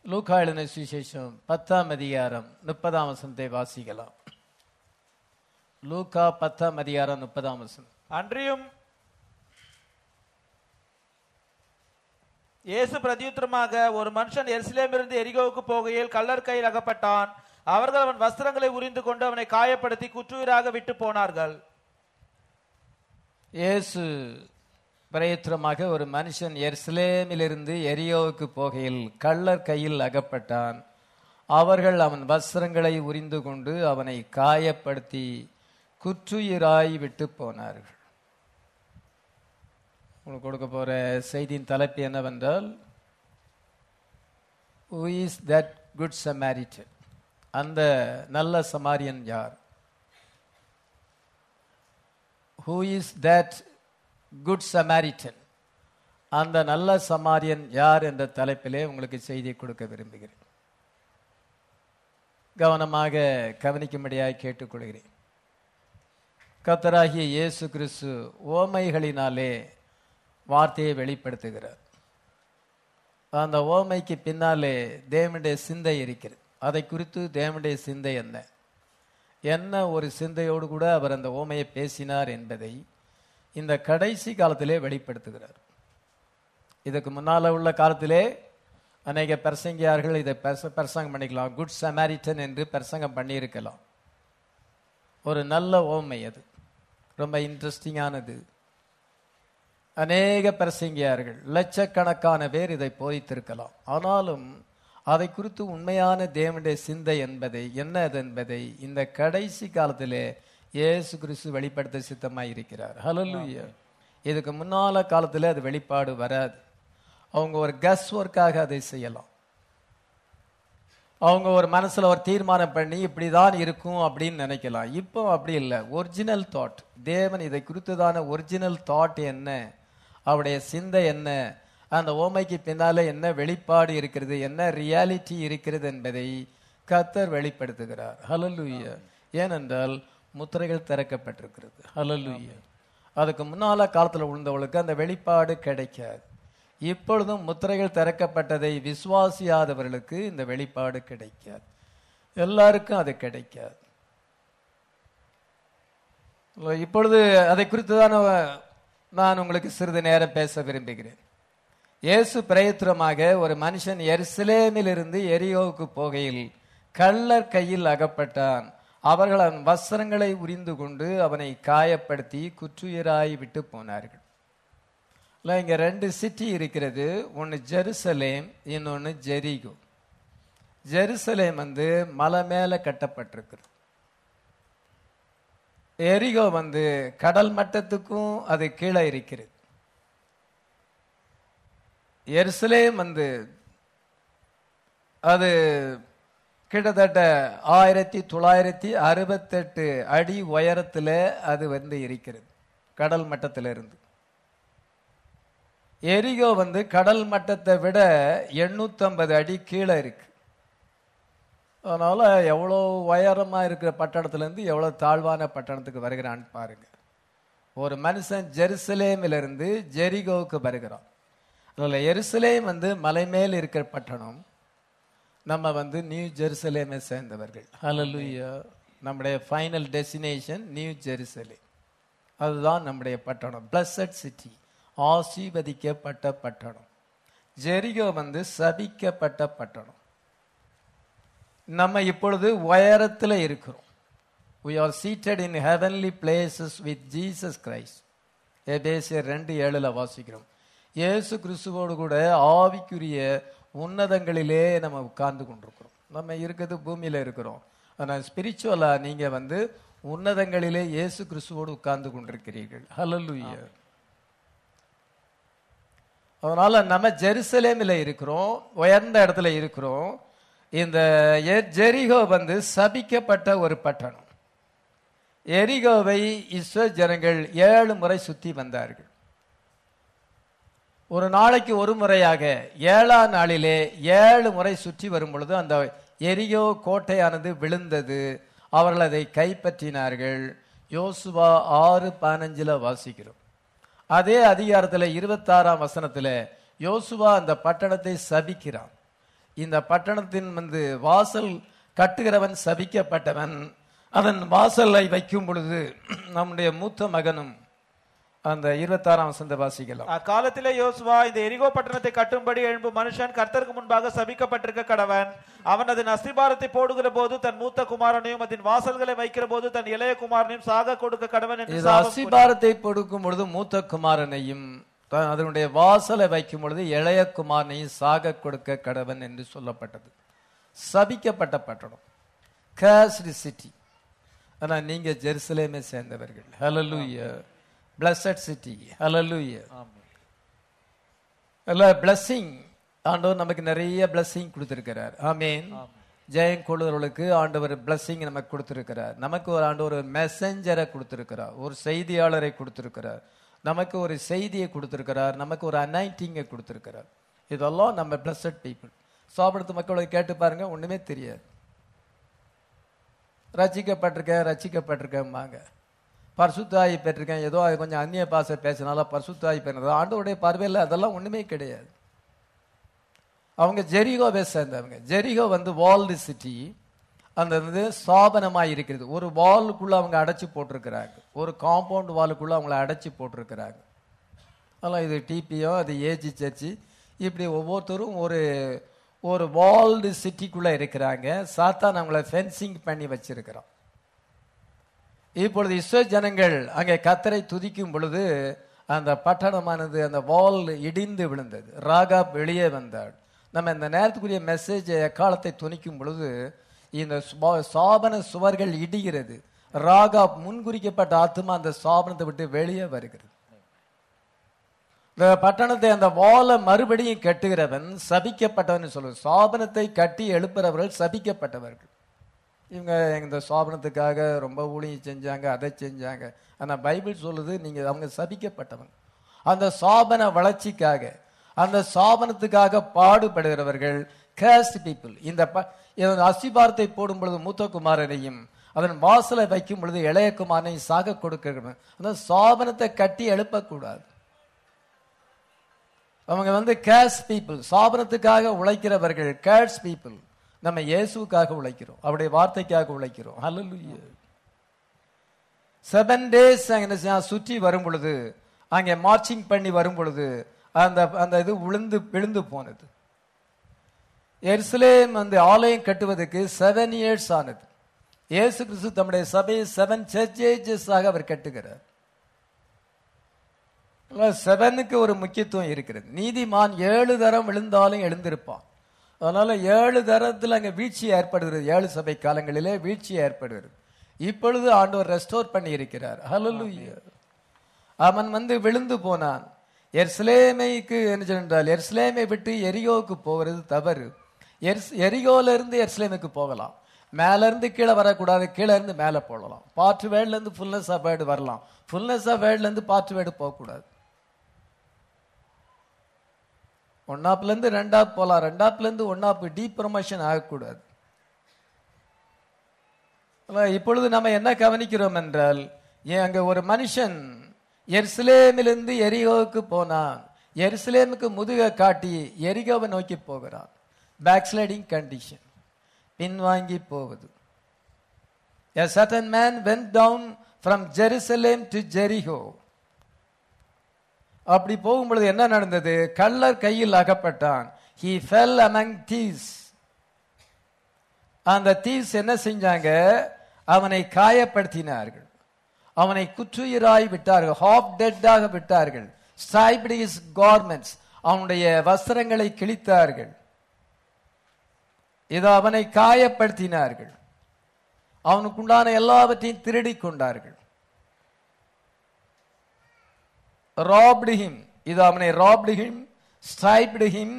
லூக்கா எழுதின சுவிசேஷம் பத்தாம் அதிகாரம் முப்பதாம் வசனத்தை வாசிக்கலாம் லூக்கா பத்தாம் அதிகாரம் முப்பதாம் வசனம் அன்றியும் இயேசு பிரதியுத்தரமாக ஒரு மனுஷன் எருசலேமிலிருந்து எரிகோவுக்கு போகையில் கள்ளர் கையில் அகப்பட்டான் அவர்கள் அவன் வஸ்திரங்களை உரிந்து கொண்டு அவனை காயப்படுத்தி குற்றுயிராக விட்டு போனார்கள் இயேசு பிரயத்திரமாக ஒரு மனுஷன் எருசலேமிலிருந்து எரியோவுக்கு போகையில் கள்ளர் கையில் அகப்பட்டான் அவர்கள் அவன் வஸ்திரங்களை உரிந்து கொண்டு அவனை காயப்படுத்தி குற்றுயிராய் விட்டு போனார்கள் உங்களுக்கு கொடுக்க போற செய்தியின் தலைப்பு என்னவென்றால் who is that good samaritan அந்த நல்ல சமாரியன் யார் who is that good samaritan அந்த நல்ல சமாரியன் யார் என்ற தலைப்பிலே உங்களுக்கு செய்தி கொடுக்க விரும்புகிறேன் கவனமாக கவனிக்கும்படியாக கேட்டுக்கொள்கிறேன் கத்தராகிய இயேசு கிறிஸ்து ஓமைகளினாலே வார்த்தையை வெளிப்படுத்துகிறார் அந்த ஓமைக்கு பின்னாலே தேவனுடைய சிந்தை இருக்கிறது அதை குறித்து தேவனுடைய சிந்தை என்ன என்ன ஒரு சிந்தையோடு கூட அவர் அந்த ஓமையை பேசினார் என்பதை இந்த கடைசி காலத்திலே வெளிப்படுத்துகிறார் இதுக்கு முன்னால உள்ள காலத்திலே அநேக பிரசங்கியார்கள் இதை பிரச- பிரசங்கம் பண்ணிக்கலாம் குட் சமாரிட்டன் என்று பிரசங்கம் பண்ணியிருக்கலாம் ஒரு நல்ல ஓமை அது ரொம்ப இன்ட்ரெஸ்டிங்கானது அநேக பிரசங்கியார்கள் லட்சக்கணக்கான பேர் இதை போதித்திருக்கலாம் ஆனாலும் அதை குறித்து உண்மையான தேவனுடைய சிந்தை என்பதை என்ன அது என்பதை இந்த கடைசி காலத்திலே இயேசு கிறிஸ்து வெளிப்படுத்த சித்தமாய் இருக்கிறார் ஹalleluya இதுக்கு முன்னால காலத்தில் அது வெளிப்பாடு வராது அவங்க ஒரு கஸ் ஒர்க்காக அதை செய்யலாம் அவங்க ஒரு மனசுல ஒரு தீர்மானம் பண்ணி இப்படிதான் இருக்கும் அப்படின்னு நினைக்கலாம் இப்போ அப்படி இல்லை ஒரிஜினல் தாட் தேவன் இதை குறித்ததான ஒரிஜினல் தாட் என்ன அவருடைய சிந்தை என்ன அந்த ஓமைக்கு பின்னால என்ன வெளிப்பாடு இருக்கிறது என்ன ரியாலிட்டி இருக்கிறது என்பதை கத்தர் வெளிப்படுத்துகிறார் ஹalleluya ஏனென்றால் முத்திரைகள் திறக்கப்பட்டிருக்கிறது ஹalleluya அதுக்கு முன்னால காலத்துல விழுந்தவளுக்கு அந்த வெளிப்பாடு கிடைக்காது இப்பொழுதும் முத்திரைகள் திறக்கப்பட்டதை விசுவாசியாதவர்களுக்கு இந்த வெளிப்பாடு கிடைக்காது எல்லாருக்கும் அது கிடைக்காது இப்பொழுது அதை குறித்து தான் நான் உங்களுக்கு சிறிது நேரம் பேச விரும்புகிறேன் இயேசு பிரயத்திரமாக ஒரு மனுஷன் எருசலேமிலிருந்து எரியோவுக்கு போகையில் கள்ளர் கையில் அகப்பட்டான் அவர்கள் அவன் வஸ்திரங்களை உரிந்து கொண்டு அவனை காயப்படுத்தி குற்றுயிராய் விட்டு போனார்கள் இல்ல, இங்க ரெண்டு சிட்டி இருக்கிறது ஒன்னு ஜெருசலேம் இன்னொன்னு ஜெரிகோ ஜெருசலேம் வந்து மலை மேல கட்டப்பட்டிருக்கிறது எரிகோ வந்து கடல் மட்டத்துக்கும் அது கீழே இருக்கிறது எருசலேம் வந்து அது கிட்டத்தட்ட ஆயிரத்தி தொள்ளாயிரத்தி அறுபத்தெட்டு அடி உயரத்துல அது வந்து இருக்கிறது கடல் மட்டத்திலிருந்து எரிகோ வந்து கடல் மட்டத்தை விட 850 அடி கீழே இருக்கு அதனால எவ்வளோ உயரமா இருக்கிற பட்டணத்துல இருந்து எவ்வளவு தாழ்வான பட்டணத்துக்கு வருகிறான்னு பாருங்க ஒரு மனுஷன் ஜெருசலேமிலிருந்து ஜெரிகோவுக்கு வருகிறான் அதில் எருசலேம் வந்து மலை மேல் இருக்கிற பட்டணம் நம்ம வந்து நியூ ஜெருசலேமை சேர்ந்தவர்கள் ஹalleluya நம்முடைய ஃபைனல் டெஸ்டினேஷன் நியூ ஜெருசலேம் அதுதான் நம்முடைய பட்டணம் பிளஸட் சிட்டி ஆசீர்வதிக்கப்பட்ட பட்டணம் ஜெரிகோ வந்து சபிக்கப்பட்ட பட்டணம் நம்ம இப்பொழுது உயரத்தில் இருக்கிறோம் we are seated in heavenly places with jesus christ எபேசியர் ரெண்டு ஏழுல வாசிக்கிறோம் இயேசு கிறிஸ்துவோடு கூட ஆவிக்குரிய உன்னதங்களிலே நம்ம உட்கார்ந்து கொண்டிருக்கிறோம் நம்ம இருக்கிறது பூமியில இருக்கிறோம் ஆனால் ஸ்பிரிச்சுவலா நீங்க வந்து உன்னதங்களிலே இயேசு கிறிஸ்துவோடு உட்கார்ந்து கொண்டிருக்கிறீர்கள் ஹalleluya அதனால நம்ம ஜெருசலேமில் இருக்கிறோம் உயர்ந்த இடத்துல இருக்கிறோம் இந்த எ- ஜெரிகோ வந்து சபிக்கப்பட்ட ஒரு பட்டணம் எரிகோவை இஸ்ரோ ஜனங்கள் ஏழு முறை சுத்தி வந்தார்கள் ஒரு நாளைக்கு ஒரு முறையாக ஏழாம் நாளிலே ஏழு முறை சுற்றி வரும் பொழுது அந்த எரியோ கோட்டையானது விழுந்தது அவர்கள் அதை கைப்பற்றினார்கள் யோசுவா ஆறு பதினஞ்சுல வாசிக்கிறோம் அதே அதிகாரத்துல இருபத்தாறாம் வசனத்துல யோசுவா அந்த பட்டணத்தை சபிக்கிறான் இந்த பட்டணத்தின் வந்து வாசல் கட்டுகிறவன் சபிக்கப்பட்டவன் அதன் வாசலை வைக்கும் பொழுது நம்முடைய மூத்த மகனும் அந்த இருபத்தாறாம் வசந்த வாசிக்கலாம் அக்காலத்திலே யோசுவா இந்த எரிகோ பட்டணத்தை கட்டும்படி எழும்பும் மனுஷன் கர்த்தருக்கு முன்பாக சபிக்கப்பட்டிருக்க கடவன் அவன் அதன் அஸ்திபாரத்தை போடுகிற போது தன் மூத்த குமாரனையும் அதன் வாசல்களை வைக்கிற போது தன் இளைய குமாரனையும் சாக கொடுக்க கடவன் என்று இது சாபம் அசிபாரத்தை கொடுக்கும் பொழுது மூத்த குமாரனையும் த- அதனுடைய வாசலை வைக்கும் பொழுது இளைய குமாரனையும் சாக கொடுக்க கடவன் என்று சொல்லப்பட்டது சபிக்கப்பட்ட பட்டணம் கேஸ்டு சிட்டி ஆனா நீங்க ஜெருசலேமை சேர்ந்தவர்கள் ஹalleluya பிளஸட் சிட்டி ஹalleluya அல்ல பிளஸ்ஸிங் ஆண்டவர் நமக்கு நிறைய பிளஸ்ஸிங் கொடுத்திருக்கிறார் ஆமீன் ஜெயம் கொள்ளுவர்களுக்கு ஆண்டவர் பிளஸ்ஸிங் நமக்கு கொடுத்திருக்கிறார் நமக்கு ஒரு ஆண்டவர் ஒரு மெசஞ்சரை கொடுத்திருக்கிறார் ஒரு செய்தியாளரை கொடுத்திருக்கிறார் நமக்கு ஒரு செய்தியை கொடுத்திருக்கிறார் நமக்கு ஒரு அனைட்டிங்கை கொடுத்திருக்கிறார் இதெல்லாம் நம்ம பிளஸட் பீப்புள் சாப்பிடுறது மக்களை கேட்டு பாருங்க ஒண்ணுமே தெரியாது ரச்சிக்கப்பட்டிருக்கேன் ரச்சிக்கப்பட்டிருக்கேன்பாங்க பரிசுத்தாயி பெற்றிருக்கேன் ஏதோ அது கொஞ்சம் அந்நிய பாசை பேசினால பரிசுத்தாயி பெற்றது ஆண்டவருடைய பார்வையில் அதெல்லாம் ஒண்ணுமே கிடையாது அவங்க ஜெரிகோவை சேர்ந்தவங்க ஜெரிகோ வந்து வால்டு சிட்டி அந்த வந்து ஸ்தாபனமாக இருக்கிறது ஒரு வாலுக்குள்ள அவங்க அடைச்சி போட்டிருக்கிறாங்க ஒரு காம்பவுண்ட் வாலுக்குள்ள அவங்கள அடைச்சி போட்டிருக்கிறாங்க அதெல்லாம் இது டிபியோ அது ஏஜி சர்ச்சு இப்படி ஒவ்வொருத்தரும் ஒரு ஒரு வால்டு சிட்டிக்குள்ள இருக்கிறாங்க சாத்தான் அவங்கள ஃபென்சிங் பண்ணி வச்சிருக்கிறான் இப்பொழுது இஸ்ரோ ஜனங்கள் அங்கே கத்தரை துதிக்கும் பொழுது அந்த பட்டணமானது அந்த வால் இடிந்து விழுந்தது ராகா வெளியே வந்தாள் நம்ம இந்த நேரத்துக்குரிய மெசேஜ் எக்காலத்தை துணிக்கும் பொழுது இந்த சுபா- சாபன சுவர்கள் இடிகிறது ராகா முன்குறிக்கப்பட்ட ஆத்மா அந்த சாபனத்தை விட்டு வெளியே வருகிறது இந்த பட்டணத்தை அந்த வாலை மறுபடியும் கட்டுகிறவன் சபிக்கப்பட்டவன் சொல்லுவது சாபனத்தை கட்டி எழுப்புறவர்கள் சபிக்கப்பட்டவர்கள் இவங்க இந்த சாபனத்துக்காக ரொம்ப ஊழியம் செஞ்சாங்க அதை செஞ்சாங்க ஆனா பைபிள் சொல்லுது நீங்க அவங்க சபிக்கப்பட்டவங்க அந்த சாபன வளர்ச்சிக்காக அந்த சாபனத்துக்காக பாடுபடுகிறவர்கள் கேஸ்ட் பீப்புள் இந்த ப- இந்த அசிபாரத்தை போடும் பொழுது மூத்த குமாரனையும் அதன் வாசலை வைக்கும் பொழுது இளைய குமாரனையும் சாக கொடுக்கிறவன் அந்த சாபனத்தை கட்டி எழுப்பக்கூடாது அவங்க வந்து கேஸ் பீப்புள் சாபனத்துக்காக உழைக்கிறவர்கள் கேட்ஸ் பீப்புள் நம்ம இயேசுவுக்காக உழைக்கிறோம் அவருடைய வார்த்தைக்காக உழைக்கிறோம் ஹalleluya செவன் டேஸ் என்ன செய்ய- சுற்றி வரும் பொழுது அங்கே மார்ச்சிங் பண்ணி வரும் பொழுது அந்த அந்த இது விழுந்து விழுந்து போனது எருசலேம் அந்த ஆலயம் கட்டுவதற்கு செவன் இயர்ஸ் ஆனது இயேசு கிறிஸ்து தம்முடைய சபையை செவன் சர்ச்சேஜஸ் ஆக அவர் கட்டுகிறார் செவனுக்கு ஒரு முக்கியத்துவம் இருக்கிறது நீதிமான் ஏழு தரம் விழுந்தாலும் எழுந்திருப்பான் அதனால ஏழு தரத்தில் அங்க வீழ்ச்சி ஏற்படுகிறது ஏழு சபை காலங்களிலே வீழ்ச்சி ஏற்படுகிறது இப்பொழுது ஆண்டவர் ரெஸ்டோர் பண்ணி இருக்கிறார் ஹalleluya அவன் வந்து விழுந்து போனான் எர்ஸ்லேமைக்கு என்ன சொன்னால் எர்ஸ்லேமை விட்டு எரியோவுக்கு போகிறது தவறு எர்ஸ் எரியோல இருந்து எர்ஸ்லேமுக்கு போகலாம் மேல இருந்து கீழே வரக்கூடாது கீழே இருந்து மேலே போகலாம் பாற்று வேர்ட்ல இருந்து ஃபுல்னஸ் ஆஃப் வேர்டு வரலாம் ஃபுல்னஸ் ஆஃப் வேர்ட்ல இருந்து பாற்று வேர்டு போகக்கூடாது ஒன்னாப்ல இருந்து ரெண்டாப் போலாம் ரெண்டாப்ல இருந்து ஒன்னாப் டீப் ப்ரொமோஷன் ஆகக்கூடாது ஆனா, இப்பொழுது நம்ம என்ன கவனிக்கிறோம் என்றால் ஏன் அங்க ஒரு மனுஷன் எருசலேமிலிருந்து எரிகோவுக்கு போனான் எருசலேமுக்கு முதுக காட்டி எரிகோவை நோக்கி போகிறான் பேக்ஸ்லைடிங் கண்டிஷன் பின்வாங்கி போவது A certain man went down from Jerusalem to Jericho. அப்படி போகும்பொழுது என்ன நடந்தது கள்ளர் கையில் அகப்பட்டான் he fell among thieves அந்த தீவ்ஸ் என்ன செஞ்சாங்க அவனை காயப்படுத்தினார்கள் அவனை குற்றுயிராய் விட்டார்கள் ஹாப் டெட்டாக விட்டார்கள் ஸ்ட்ரைப்டு his garments அவனுடைய வஸ்திரங்களை கிழித்தார்கள் இது அவனை காயப்படுத்தினார்கள் அவனுக்குண்டான எல்லாவற்றையும் திருடிக் கொண்டார்கள் ராப்டு ஹிம் இது அவனை robbed him stripped him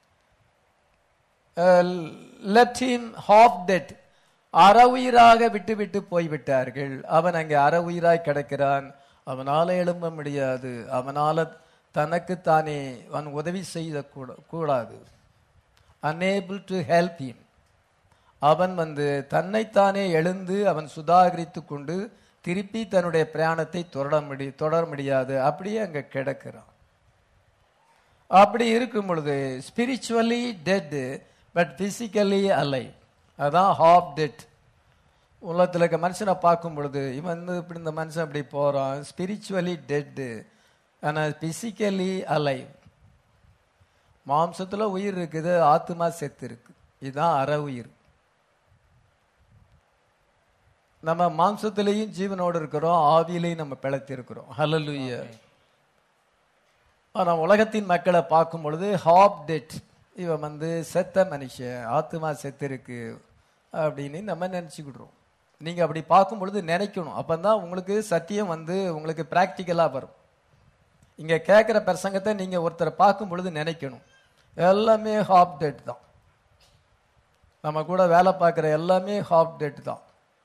left him half dead அற உயிராக விட்டு விட்டு போய்விட்டார்கள் அவன் அங்கே அற உயிராய் கிடக்கிறான் அவனால எழும்ப முடியாது அவனால தனக்கு தானே அவன் உதவி செய்த கூட- கூடாது unable டு ஹெல்ப் him அவன் வந்து தன்னைத்தானே எழுந்து அவன் சுதாகரித்து கொண்டு திருப்பி தன்னுடைய பிரயாணத்தை தொடர முடி தொடர முடியாது அப்படியே அங்க கிடக்கிறான் அப்படி இருக்கும் பொழுது ஸ்பிரிச்சுவலி டெட் பட் பிசிக்கலி அலை அதான் ஹாஃப் டெட் உலகத்தில் இருக்க மனுஷனை பார்க்கும் பொழுது இவன் வந்து இப்படி இந்த மனுஷன் அப்படி போகிறான் ஸ்பிரிச்சுவலி டெட்டு ஆனால் பிசிக்கலி அலை மாம்சத்தில் உயிர் இருக்குது ஆத்மா செத்து இருக்கு இதுதான் அற உயிர் நம்ம மாம்சத்திலையும் ஜீவனோடு இருக்கிறோம் ஆவியிலையும் நம்ம பிழைத்து இருக்கிறோம் ஹலலுய ஆனால் உலகத்தின் மக்களை பார்க்கும் பொழுது ஹாப் டெட் இவன் வந்து செத்த மனுஷன் ஆத்மா செத்து இருக்கு அப்படின்னு நம்ம நினச்சிக்கிடுறோம் நீங்கள் அப்படி பார்க்கும் பொழுது நினைக்கணும் அப்போ தான் உங்களுக்கு சத்தியம் வந்து உங்களுக்கு ப்ராக்டிக்கலாக வரும் இங்கே கேட்குற பிரசங்கத்தை நீங்கள் ஒருத்தரை பார்க்கும் பொழுது நினைக்கணும் எல்லாமே ஹாப் டெட் தான் நம்ம கூட வேலை பார்க்குற எல்லாமே ஹாப் டெட் தான்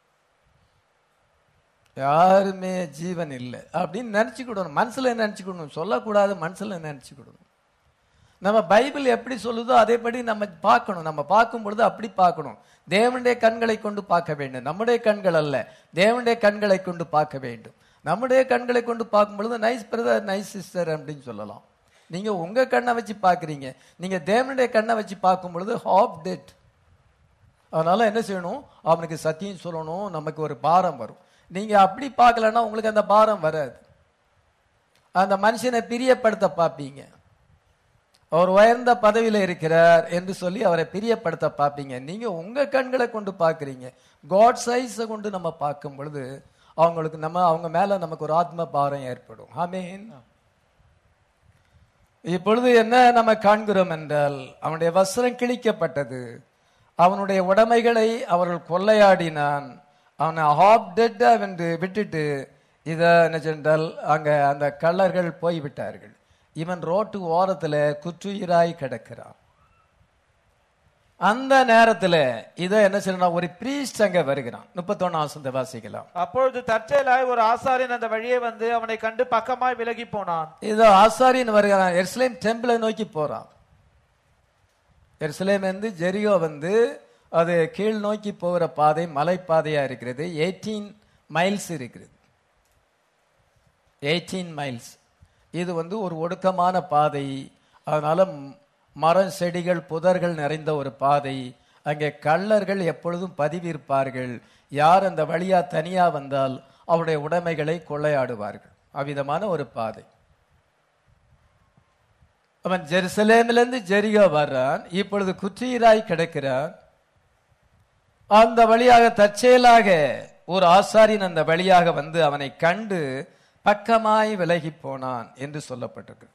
யாருமே ஜீவன் இல்லை அப்படின்னு நினச்சிக்கிடணும் மனசில் நினச்சிக்கிடணும் சொல்லக்கூடாது மனசில் நினச்சிக்கிடணும் நம்ம பைபிள் எப்படி சொல்லுதோ அதேபடி நம்ம பார்க்கணும் நம்ம பார்க்கும் பொழுது அப்படி பார்க்கணும் தேவனுடைய கண்களை கொண்டு பார்க்க வேண்டும் நம்முடைய கண்கள் அல்ல தேவனுடைய கண்களை கொண்டு பார்க்க வேண்டும் நம்முடைய கண்களை கொண்டு பார்க்கும் பொழுது நைஸ் பிரதர் நைஸ் சிஸ்டர் அப்படின்னு சொல்லலாம் நீங்க உங்க கண்ணை வச்சு பார்க்குறீங்க நீங்க தேவனுடைய கண்ணை வச்சு பார்க்கும் பொழுது ஹாப் டெட் அதனால என்ன செய்யணும் அவனுக்கு சத்தியம் சொல்லணும் நமக்கு ஒரு பாரம் வரும் நீங்க அப்படி பார்க்கலன்னா உங்களுக்கு அந்த பாரம் வராது அந்த மனுஷனை பிரியப்படுத்த பார்ப்பீங்க அவர் உயர்ந்த பதவியில் இருக்கிறார் என்று சொல்லி அவரை பிரியப்படுத்த பார்ப்பீங்க நீங்க உங்க கண்களை கொண்டு பார்க்குறீங்க காட் சைஸை கொண்டு நம்ம பார்க்கும் பொழுது அவங்களுக்கு நம்ம அவங்க மேல நமக்கு ஒரு ஆத்ம பாரம் ஏற்படும் ஆமீன் இப்பொழுது என்ன நம்ம காண்கிறோம் என்றால் அவனுடைய வஸ்திரம் கிழிக்கப்பட்டது அவனுடைய உடைமைகளை அவர்கள் கொள்ளையாடினான் அவனை ஹாப் டெட்டா என்று விட்டுட்டு இதை என்ன சென்றால் அங்க அந்த கள்ளர்கள் போய்விட்டார்கள் இவன் ரோட்டு ஓரத்துல குற்றுயிராய் கிடக்கிறான் அந்த நேரத்துல இதை என்ன செய்யணும் ஒரு பிரீஸ்ட் அங்க வருகிறான் முப்பத்தொன்னு ஆசந்த வாசிக்கலாம் அப்பொழுது தற்செயலாய் ஒரு ஆசாரியன் அந்த வழியே வந்து அவனை கண்டு பக்கமாய் விலகி போனான் இதோ ஆசாரியன் வருகிறான் எருசலேம் டெம்பிளை நோக்கி போறான் எருசலேம் வந்து ஜெரியோ வந்து அது கீழ் நோக்கி போகிற பாதை மலைப்பாதையா இருக்கிறது எயிட்டீன் மைல்ஸ் இருக்கிறது எயிட்டீன் மைல்ஸ் இது வந்து ஒரு ஒடுக்கமான பாதை அதனால ம்- மரம் செடிகள் புதர்கள் நிறைந்த ஒரு பாதை அங்கே கள்ளர்கள் எப்பொழுதும் பதிவிருப்பார்கள் யார் அந்த வழியா தனியா வந்தால் அவருடைய உடைமைகளை கொள்ளையாடுவார்கள் அவ்விதமான ஒரு பாதை அவன் ஜெருசலேமிலிருந்து ஜெரிகோ வர்றான் இப்பொழுது குற்றீராய் கிடக்கிறான் அந்த வழியாக தற்செயலாக ஒரு ஆசாரியன் அந்த வழியாக வந்து அவனை கண்டு பக்கமாய் விலகி போனான் என்று சொல்லப்பட்டிருக்கு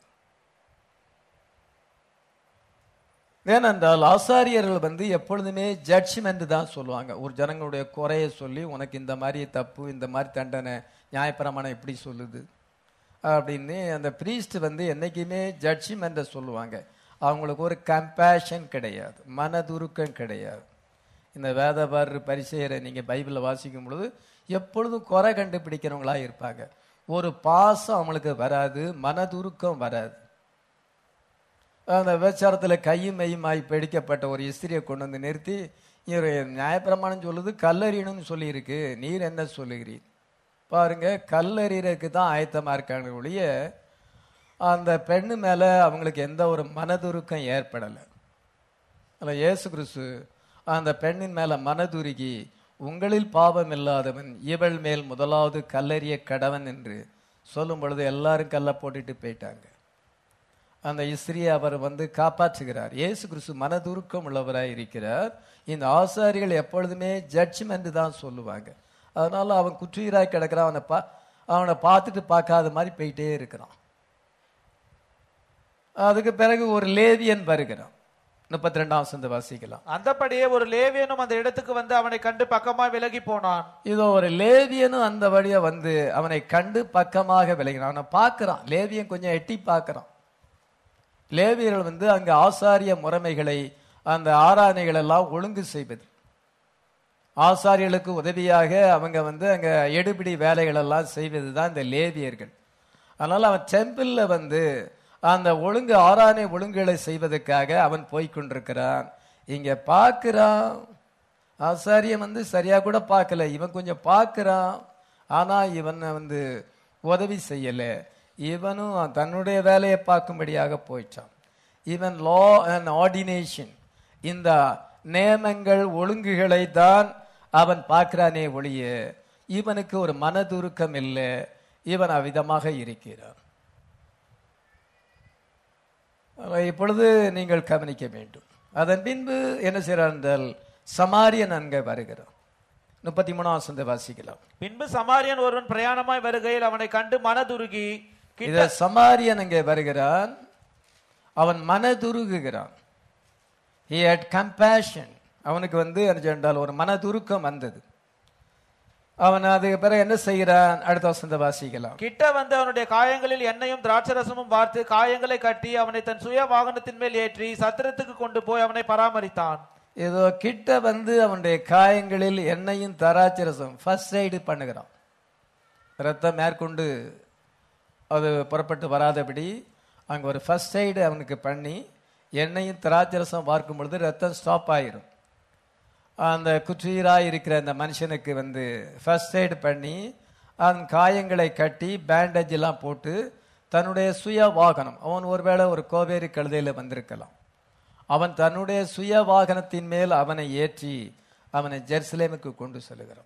ஏனென்றால் ஆசாரியர்கள் வந்து எப்பொழுதுமே ஜட்ஜ்மெண்ட் தான் சொல்லுவாங்க ஒரு ஜனங்களுடைய குறைய சொல்லி உனக்கு இந்த மாதிரி தப்பு இந்த மாதிரி தண்டனை நியாயப்பிரமாணம் எப்படி சொல்லுது அப்படின்னு அந்த பிரீஸ்ட் வந்து என்னைக்குமே ஜட்ஜ்மெண்ட்டை சொல்லுவாங்க அவங்களுக்கு ஒரு கம்பேஷன் கிடையாது மனதுருக்கம் கிடையாது இந்த வேதபாரர் பரிசெயரை நீங்கள் பைபிளில் வாசிக்கும் பொழுது எப்பொழுதும் குறை கண்டுபிடிக்கிறவங்களா இருப்பாங்க ஒரு பாசம் அவங்களுக்கு வராது மனதுருக்கம் வராது அந்த விபச்சாரத்தில் கையும் மையுமாய் பிடிக்கப்பட்ட ஒரு இஸ்திரியை கொண்டு வந்து நிறுத்தி இவர் நியாயப்பிரமாணம் சொல்லுது கல்லறியணும்னு சொல்லியிருக்கு நீர் என்ன சொல்லுகிறீர் பாருங்க கல்லறியறதுக்கு தான் ஆயத்தமாக இருக்காங்க ஒழிய அந்த பெண்ணு மேலே அவங்களுக்கு எந்த ஒரு மனதுருக்கம் ஏற்படலை அதில் இயேசு கிறிஸ்து அந்த பெண்ணின் மேல மனதுருகி உங்களில் பாவம் இல்லாதவன் இவள் மேல் முதலாவது கல்லறிய கடவன் என்று சொல்லும் பொழுது எல்லாரும் கல்ல போட்டுட்டு போயிட்டாங்க அந்த இஸ்திரியை அவர் வந்து காப்பாற்றுகிறார் இயேசு கிறிஸ்து மனதுருக்கம் உள்ளவராய் இருக்கிறார் இந்த ஆசாரிகள் எப்பொழுதுமே ஜட்ஜ்மெண்ட் தான் சொல்லுவாங்க அதனால அவன் குற்றுயிராய் கிடக்கிறான் அவனை பா அவனை பார்த்துட்டு பார்க்காத மாதிரி போயிட்டே இருக்கிறான் அதுக்கு பிறகு ஒரு லேவியன் வருகிறான் முப்பத்தி ரெண்டாம் சந்த வாசிக்கலாம் அந்தபடியே ஒரு லேவியனும் அந்த இடத்துக்கு வந்து அவனை கண்டு பக்கமாய் விலகி போனான் இதோ ஒரு லேவியனும் அந்த வழியா வந்து அவனை கண்டு பக்கமாக விலகினான் அவனை பார்க்கறான் லேவியன் கொஞ்சம் எட்டி பார்க்கறான் லேவியர்கள் வந்து அங்க ஆசாரிய முறைமைகளை அந்த ஆராதனைகள் எல்லாம் ஒழுங்கு செய்வது ஆசாரியர்களுக்கு உதவியாக அவங்க வந்து அங்க எடுபிடி வேலைகள் எல்லாம் செய்வது தான் இந்த லேவியர்கள் அதனால அவன் டெம்பிள்ல வந்து அந்த ஒழுங்கு ஆராதனை ஒழுங்குகளை செய்வதற்காக அவன் போய் கொண்டிருக்கிறான் இங்க பார்க்கிறான் ஆசாரியன் வந்து சரியா கூட பார்க்கல இவன் கொஞ்சம் பார்க்கறான் ஆனா இவன் வந்து உதவி செய்யல இவனும் தன்னுடைய வேலையை பார்க்கும்படியாக போயிட்டான் இவன் லா அண்ட் ஆர்டினேஷன் இந்த நேமங்கள் ஒழுங்குகளை தான் அவன் பார்க்கிறானே ஒழிய இவனுக்கு ஒரு மனதுருக்கம் இல்லை இவன் அவ்விதமாக இருக்கிறான் ஆக இப்பொழுது நீங்கள் கவனிக்க வேண்டும் அதன் பின்பு என்ன செய்கிறான் என்றால் சமாரியன் அங்கே வருகிறான் முப்பத்தி மூணாம் வசனத்தை வாசிக்கலாம் பின்பு சமாரியன் ஒருவன் பிரயாணமாய் வருகையில் அவனை கண்டு மனதுருகி கிட்ட இத சமாரியன் அங்கே வருகிறான் அவன் மனதுருகுகிறான் he had compassion அவனுக்கு வந்து என்ன சொன்னால் ஒரு மனதுருக்கம் வந்தது அவன் அதுக்கு பிறகு என்ன செய்கிறான் அடுத்த வசந்த வாசிக்கலாம் கிட்ட வந்து அவனுடைய காயங்களில் எண்ணெயும் திராட்சரசமும் வார்த்து காயங்களை கட்டி அவனை தன் சுய வாகனத்தின் மேல் ஏற்றி சத்திரத்துக்கு கொண்டு போய் அவனை பராமரித்தான் ஏதோ கிட்ட வந்து அவனுடைய காயங்களில் எண்ணெயும் தராச்சரசம் ஃபர்ஸ்ட் எய்டு பண்ணுகிறான் ரத்தம் மேற்கொண்டு அது புறப்பட்டு வராதபடி அங்கே ஒரு ஃபர்ஸ்ட் எய்டு அவனுக்கு பண்ணி எண்ணெயும் திராட்சரசம் பார்க்கும் பொழுது ரத்தம் ஸ்டாப் ஆயிரும் அந்த குற்றுயிராக இருக்கிற அந்த மனுஷனுக்கு வந்து ஃபர்ஸ்ட் எய்டு பண்ணி அவன் காயங்களை கட்டி பேண்டேஜ் எல்லாம் போட்டு தன்னுடைய சுய வாகனம் அவன் ஒருவேளை ஒரு கோவேரி கழுதையில் வந்திருக்கலாம் அவன் தன்னுடைய சுய வாகனத்தின் மேல் அவனை ஏற்றி அவனை ஜெருசலேமுக்கு கொண்டு செல்லுகிறான்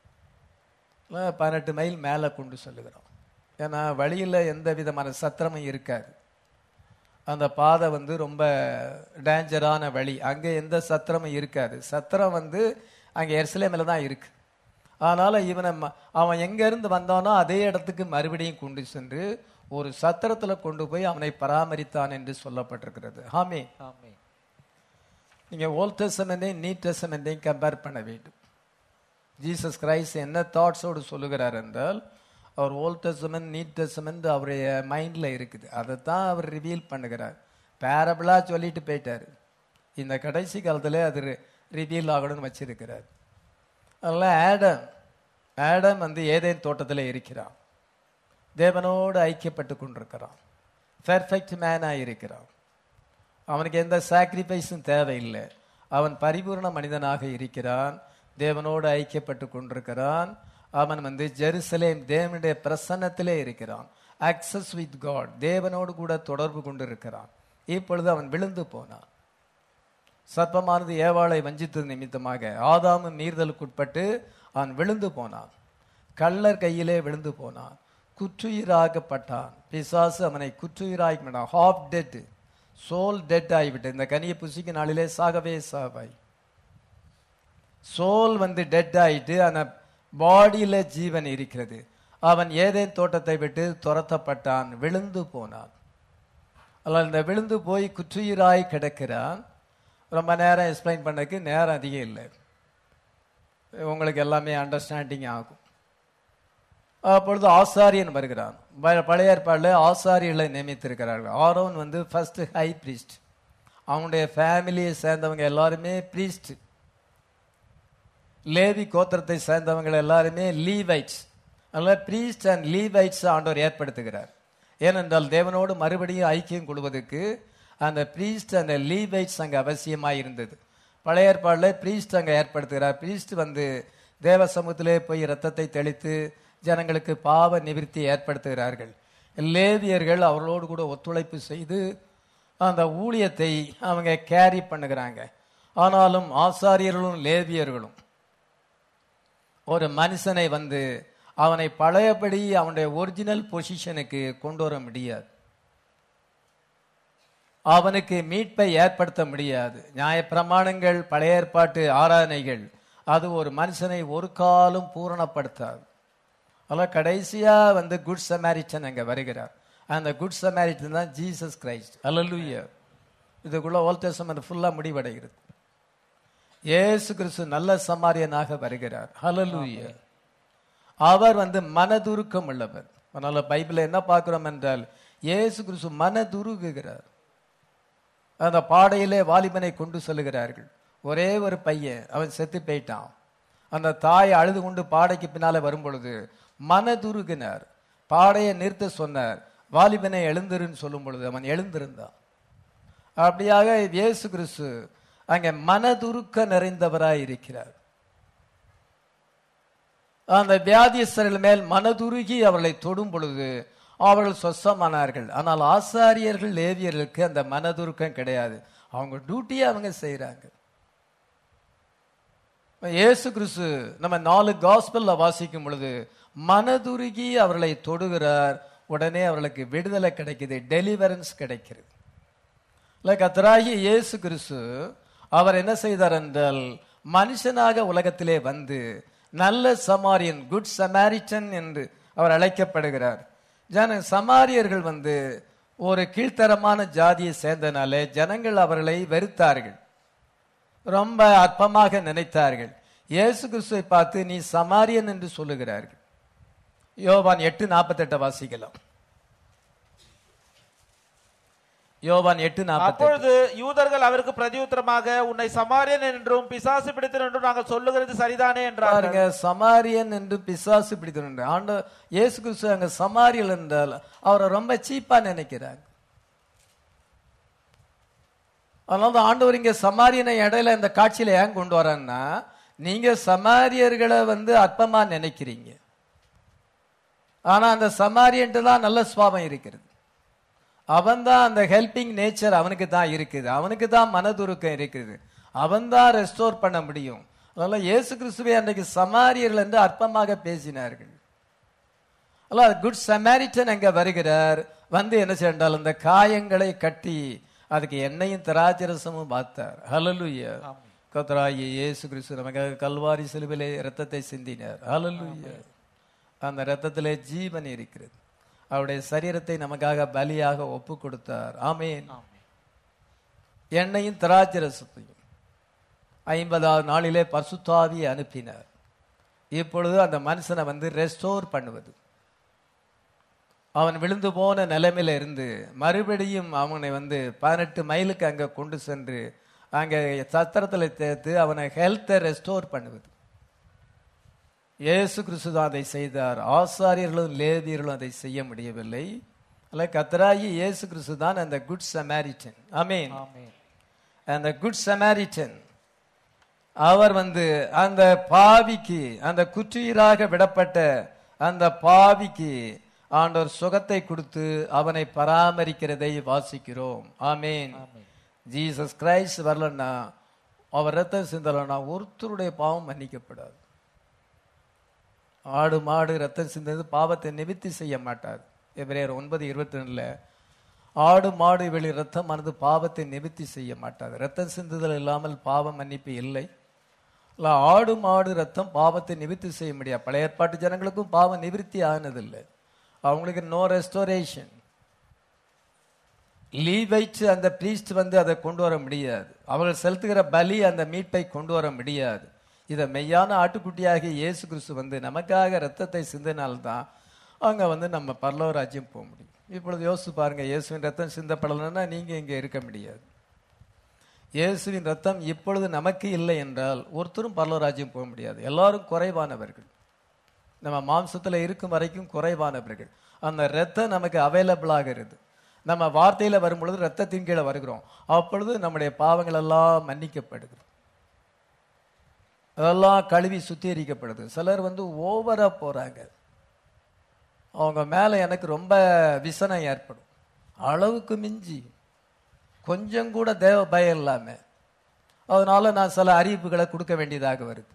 அஹ் பதினெட்டு மைல் மேலே கொண்டு செல்லுகிறான் ஏன்னா வழியில் எந்த விதமான சத்திரமும் இருக்காது அந்த பாதை வந்து ரொம்ப டேஞ்சரான வழி அங்கே எந்த சத்திரமும் இருக்காது சத்திரம் வந்து அங்கே எருசலேமில் தான் இருக்கு அதனால இவனை ம- அவன் எங்கேருந்து வந்தானோ அதே இடத்துக்கு மறுபடியும் கொண்டு சென்று ஒரு சத்திரத்தில் கொண்டு போய் அவனை பராமரித்தான் என்று சொல்லப்பட்டிருக்கிறது ஆமே ஆமே நீங்க ஓல்ட் டெஸ்டமெண்டையும் நியூ டெஸ்டமெண்டையும் கம்பேர் பண்ண வேண்டும் ஜீசஸ் கிரைஸ்ட் என்ன தாட்ஸோடு சொல்லுகிறார் என்றால் அவர் ஓல்ட் டெஸ்டமெண்ட் நியூ டெஸ்டமெண்ட் அவருடைய மைண்டில் இருக்குது அதை தான் அவர் ரிவீல் பண்ணுகிறார் பேரபிளாக சொல்லிட்டு போயிட்டார் இந்த கடைசி காலத்தில் அது ரிவீல் ஆகணும்னு வச்சிருக்கிறார் அதனால் ஆடம் ஆடம் வந்து ஏதேன் தோட்டத்தில் இருக்கிறான் தேவனோடு ஐக்கியப்பட்டு கொண்டிருக்கிறான் பெர்ஃபெக்ட் மேனாக இருக்கிறான் அவனுக்கு எந்த சாக்ரிஃபைஸும் தேவையில்லை அவன் பரிபூர்ண மனிதனாக இருக்கிறான் தேவனோடு ஐக்கியப்பட்டு கொண்டிருக்கிறான் அவன் வந்து ஜெருசலேம் தேவனுடைய பிரசன்னத்திலே இருக்கிறான் அக்சஸ் வித் காட் தேவனோடு கூட தொடர்பு கொண்டிருக்கிறான் இப்பொழுது அவன் விழுந்து போனான் சர்ப்பமானது ஏவாளை வஞ்சித்தது நிமித்தமாக ஆதாமு மீறுதலுக்குட்பட்டு அவன் விழுந்து போனான் கள்ளர் கையிலே விழுந்து போனான் குற்றுயிராக்கப்பட்டான் பிசாசு அவனை குற்றுயிராக்கி ஹாஃப் டெட் சோல் டெட் ஆகிவிட்டு இந்த கனியை புசிக்க நாளிலே சாகவே சாவாய் சோல் வந்து டெட் ஆயிட்டு அந்த பாடியில ஜீவன் இருக்கிறது அவன் ஏதேன் தோட்டத்தை விட்டு துரத்தப்பட்டான் விழுந்து போனான் அதனால் இந்த விழுந்து போய் குற்றுயிராய் கிடக்கிறான் ரொம்ப நேரம் எக்ஸ்பிளைன் பண்ணக்கு நேரம் அதிகம் இல்லை உங்களுக்கு எல்லாமே அண்டர்ஸ்டாண்டிங் ஆகும் அப்பொழுது ஆசாரியன் வருகிறான் ப- பழைய ஏற்பாடில் ஆசாரியர்களை நியமித்திருக்கிறார்கள் ஆரோன் வந்து ஃபர்ஸ்ட் ஹை பிரீஸ்ட் அவனுடைய ஃபேமிலியை சேர்ந்தவங்க எல்லாருமே பிரீஸ்ட் லேவி கோத்திரத்தை சேர்ந்தவங்க எல்லாருமே லீவைட்ஸ் அதனால பிரீஸ்ட் அண்ட் லீவைட்ஸ் ஆண்டவர் ஏற்படுத்துகிறார் ஏனென்றால் தேவனோடு மறுபடியும் ஐக்கியம் கொள்வதற்கு அந்த பிரீஸ்ட் அந்த லீவைட்ஸ் அங்கே அவசியமாக இருந்தது பழைய ஏற்பாடில் பிரீஸ்ட் அங்கே ஏற்படுத்துகிறார் பிரீஸ்ட் வந்து தேவ சமூகத்திலே போய் ரத்தத்தை தெளித்து ஜனங்களுக்கு பாவ நிவிர்த்தி ஏற்படுத்துகிறார்கள் லேவியர்கள் அவர்களோடு கூட ஒத்துழைப்பு செய்து அந்த ஊழியத்தை அவங்க கேரி பண்ணுகிறாங்க ஆனாலும் ஆசாரியர்களும் லேவியர்களும் ஒரு மனுஷனை வந்து அவனை பழையபடி அவனுடைய ஒரிஜினல் பொசிஷனுக்கு கொண்டு வர முடியாது அவனுக்கு மீட்பை ஏற்படுத்த முடியாது நியாயப்பிரமாணங்கள் பழைய ஏற்பாட்டு ஆராதனைகள் அது ஒரு மனுஷனை ஒரு காலம் பூரணப்படுத்தாது அதெல்லாம் கடைசியா வந்து குட் சமாரிட்டன் அங்க வருகிறார் அந்த குட் சமாரிட்டன் தான் ஜீசஸ் கிரைஸ்ட் அல்லூயா இதுக்குள்ள ஓல்ட் டெஸ்டமெண்ட் ஃபுல்லா முடிவடைகிறது இயேசு கிறிஸ்து நல்ல சமாரியனாக வருகிறார் ஹalleluya அவர் வந்து மனதுருக்கம் உள்ளவர் அதனால பைபிள்ல என்ன பார்க்கிறோம் என்றால் இயேசு கிறிஸ்து மனதுருகுகிறார் அந்த பாடையிலே வாலிபனை கொண்டு செல்லுகிறார்கள் ஒரே ஒரு பையன் அவன் செத்து போயிட்டான் அந்த தாய் அழுது கொண்டு பாடைக்கு பின்னாலே வரும் பொழுது மனதுருகினார் பாடையை நிறுத்த சொன்னார் வாலிபனை எழுந்திருன்னு சொல்லும் பொழுது அவன் எழுந்திருந்தான் அப்படியாக இயேசு கிறிஸ்து அங்கே மனதுருக்க நிறைந்தவராய் இருக்கிறார் அந்த வியாதியஸ்தர்கள் மேல் மனதுருகி அவர்களை தொடும் பொழுது அவர்கள் சொசமானார்கள் ஆனால் ஆசாரியர்கள் லேவியர்களுக்கு அந்த மனதுருக்கம் கிடையாது அவங்க டியூட்டியை அவங்க செய்றாங்க இயேசு கிறிஸ்து நம்ம நாலு காஸ்பல்ல வாசிக்கும் பொழுது மனதுருகி அவர்களை தொடுகிறார் உடனே அவர்களுக்கு விடுதலை கிடைக்குது டெலிவரன்ஸ் கிடைக்கிறது இல்லை கத்தராகி இயேசு கிறிஸ்து அவர் என்ன செய்தார் என்றால் மனுஷனாக உலகத்திலே வந்து நல்ல சமாரியன் குட் சமாரிட்டன் என்று அவர் அழைக்கப்படுகிறார் ஜன சமாரியர்கள் வந்து ஒரு கீழ்த்தரமான ஜாதியை சேர்ந்தனாலே ஜனங்கள் அவர்களை வெறுத்தார்கள் ரொம்ப அற்பமாக நினைத்தார்கள் இயேசு கிறிஸ்துவை பார்த்து நீ சமாரியன் என்று சொல்லுகிறார்கள் யோவான் எட்டு நாற்பத்தெட்டை வாசிக்கலாம் யோவான் எட்டு நாற்பத்தெட்டு அப்பொழுது யூதர்கள் அவருக்கு பிரதியுத்தரமாக உன்னை சமாரியன் என்றும் பிசாசு பிடித்தன் என்றும் நாங்கள் சொல்லுகிறது சரிதானே என்றார்கள் பாருங்க சமாரியன் என்று பிசாசு பிடித்தனர் ஆண்டு இயேசு கிறிஸ்து அங்க சமாரியல் என்றால் அவரை ரொம்ப சீப்பா நினைக்கிறாங்க அதனால தான் ஆண்டவர் இங்க சமாரியனை இடையில இந்த காட்சியில ஏன் கொண்டு வரான்னா நீங்க சமாரியர்களை வந்து அற்பமா நினைக்கிறீங்க ஆனா அந்த சமாரியன்ட்டு தான் நல்ல சுவாபம் இருக்கிறது அவன் தான் அந்த ஹெல்பிங் நேச்சர் அவனுக்கு தான் இருக்குது அவனுக்கு தான் மனதுருக்கம் இருக்குது அவன் தான் ரெஸ்டோர் பண்ண முடியும் அதனால இயேசு கிறிஸ்துவை அன்றைக்கு சமாரியர்கள் என்று அற்பமாக பேசினார்கள் அல்ல குட் சமாரிட்டன் அங்க வருகிறார் வந்து என்ன செய்தால் அந்த காயங்களை கட்டி அதுக்கு எண்ணெயும் திராட்சரசமும் பார்த்தார் ஹalleluya கர்த்தராகிய இயேசு கிறிஸ்து நமக்காக கல்வாரி சிலுவிலே இரத்தத்தை சிந்தினார் ஹalleluya அந்த இரத்தத்திலே ஜீவன் இருக்கிறது அவருடைய சரீரத்தை நமக்காக பலியாக ஒப்பு கொடுத்தார் ஆமேன் எண்ணெயும் திராட்சரசத்தையும் ஐம்பதாவது நாளிலே பசுத்தாவியை அனுப்பினார் இப்பொழுது அந்த மனுஷனை வந்து ரெஸ்டோர் பண்ணுவது அவன் விழுந்து போன நிலைமையில இருந்து மறுபடியும் அவனை வந்து பதினெட்டு மைலுக்கு அங்க கொண்டு சென்று அங்க சத்திரத்துல சேர்த்து அவனை ஹெல்த்தை ரெஸ்டோர் பண்ணுவது இயேசு கிறிஸ்து தான் அதை செய்தார் ஆசாரியர்களும் லேவியர்களும் அதை செய்ய முடியவில்லை அல்ல கத்தராகி இயேசு கிறிஸ்து தான் அந்த குட் சமாரிட்டன் ஆமீன் அந்த குட் சமாரிட்டன் அவர் வந்து அந்த பாவிக்கு அந்த குற்றுயிராக விடப்பட்ட அந்த பாவிக்கு ஆண்டவர் சுகத்தை கொடுத்து அவனை பராமரிக்கிறதை வாசிக்கிறோம் ஆமேன் ஜீசஸ் கிரைஸ்ட் வரலன்னா அவர் ரத்தம் சிந்தலன்னா ஒருத்தருடைய பாவம் மன்னிக்கப்படாது ஆடு மாடு ரத்தம் சிந்தது பாவத்தை நிவித்தி செய்ய மாட்டார் எபிரேயர் ஒன்பது இருபத்தி ரெண்டுல ஆடு மாடு வெளி ரத்தம் ஆனது பாவத்தை நிவித்தி செய்ய மாட்டாது ரத்தம் சிந்துதல் இல்லாமல் பாவ மன்னிப்பு இல்லை இல்ல ஆடு மாடு ரத்தம் பாவத்தை நிவித்தி செய்ய முடியாது பழைய ஏற்பாட்டு ஜனங்களுக்கும் பாவம் நிவிருத்தி ஆனதில்லை அவங்களுக்கு நோ ரெஸ்டோரேஷன் லீவைச்சு அந்த பிரீஸ்ட் வந்து அதை கொண்டு வர முடியாது அவர்கள் செலுத்துகிற பலி அந்த மீட்பை கொண்டு வர முடியாது இதை மெய்யான ஆட்டுக்குட்டியாகிய இயேசு கிறிஸ்து வந்து நமக்காக ரத்தத்தை சிந்தினால்தான் அங்க வந்து நம்ம பரலோக ராஜ்யம் போக முடியும் இப்பொழுது யோசிச்சு பாருங்க இயேசுவின் ரத்தம் சிந்தப்படலைன்னா நீங்க இங்க இருக்க முடியாது இயேசுவின் ரத்தம் இப்பொழுது நமக்கு இல்லை என்றால் ஒருத்தரும் பரலோக ராஜ்யம் போக முடியாது எல்லாரும் குறைவானவர்கள் நம்ம மாம்சத்துல இருக்கும் வரைக்கும் குறைவானவர்கள் அந்த ரத்தம் நமக்கு அவைலபிள் ஆகிறது நம்ம வார்த்தையில வரும் பொழுது ரத்தத்தின் கீழே வருகிறோம் அப்பொழுது நம்முடைய பாவங்கள் எல்லாம் மன்னிக்கப்படுகிறது அதெல்லாம் கழுவி சுத்திகரிக்கப்படுது சிலர் வந்து ஓவரா போறாங்க அவங்க மேல எனக்கு ரொம்ப விசனம் ஏற்படும் அளவுக்கு மிஞ்சி கொஞ்சம் கூட தேவ பயம் இல்லாம அதனால நான் சில அறிவிப்புகளை கொடுக்க வேண்டியதாக வருது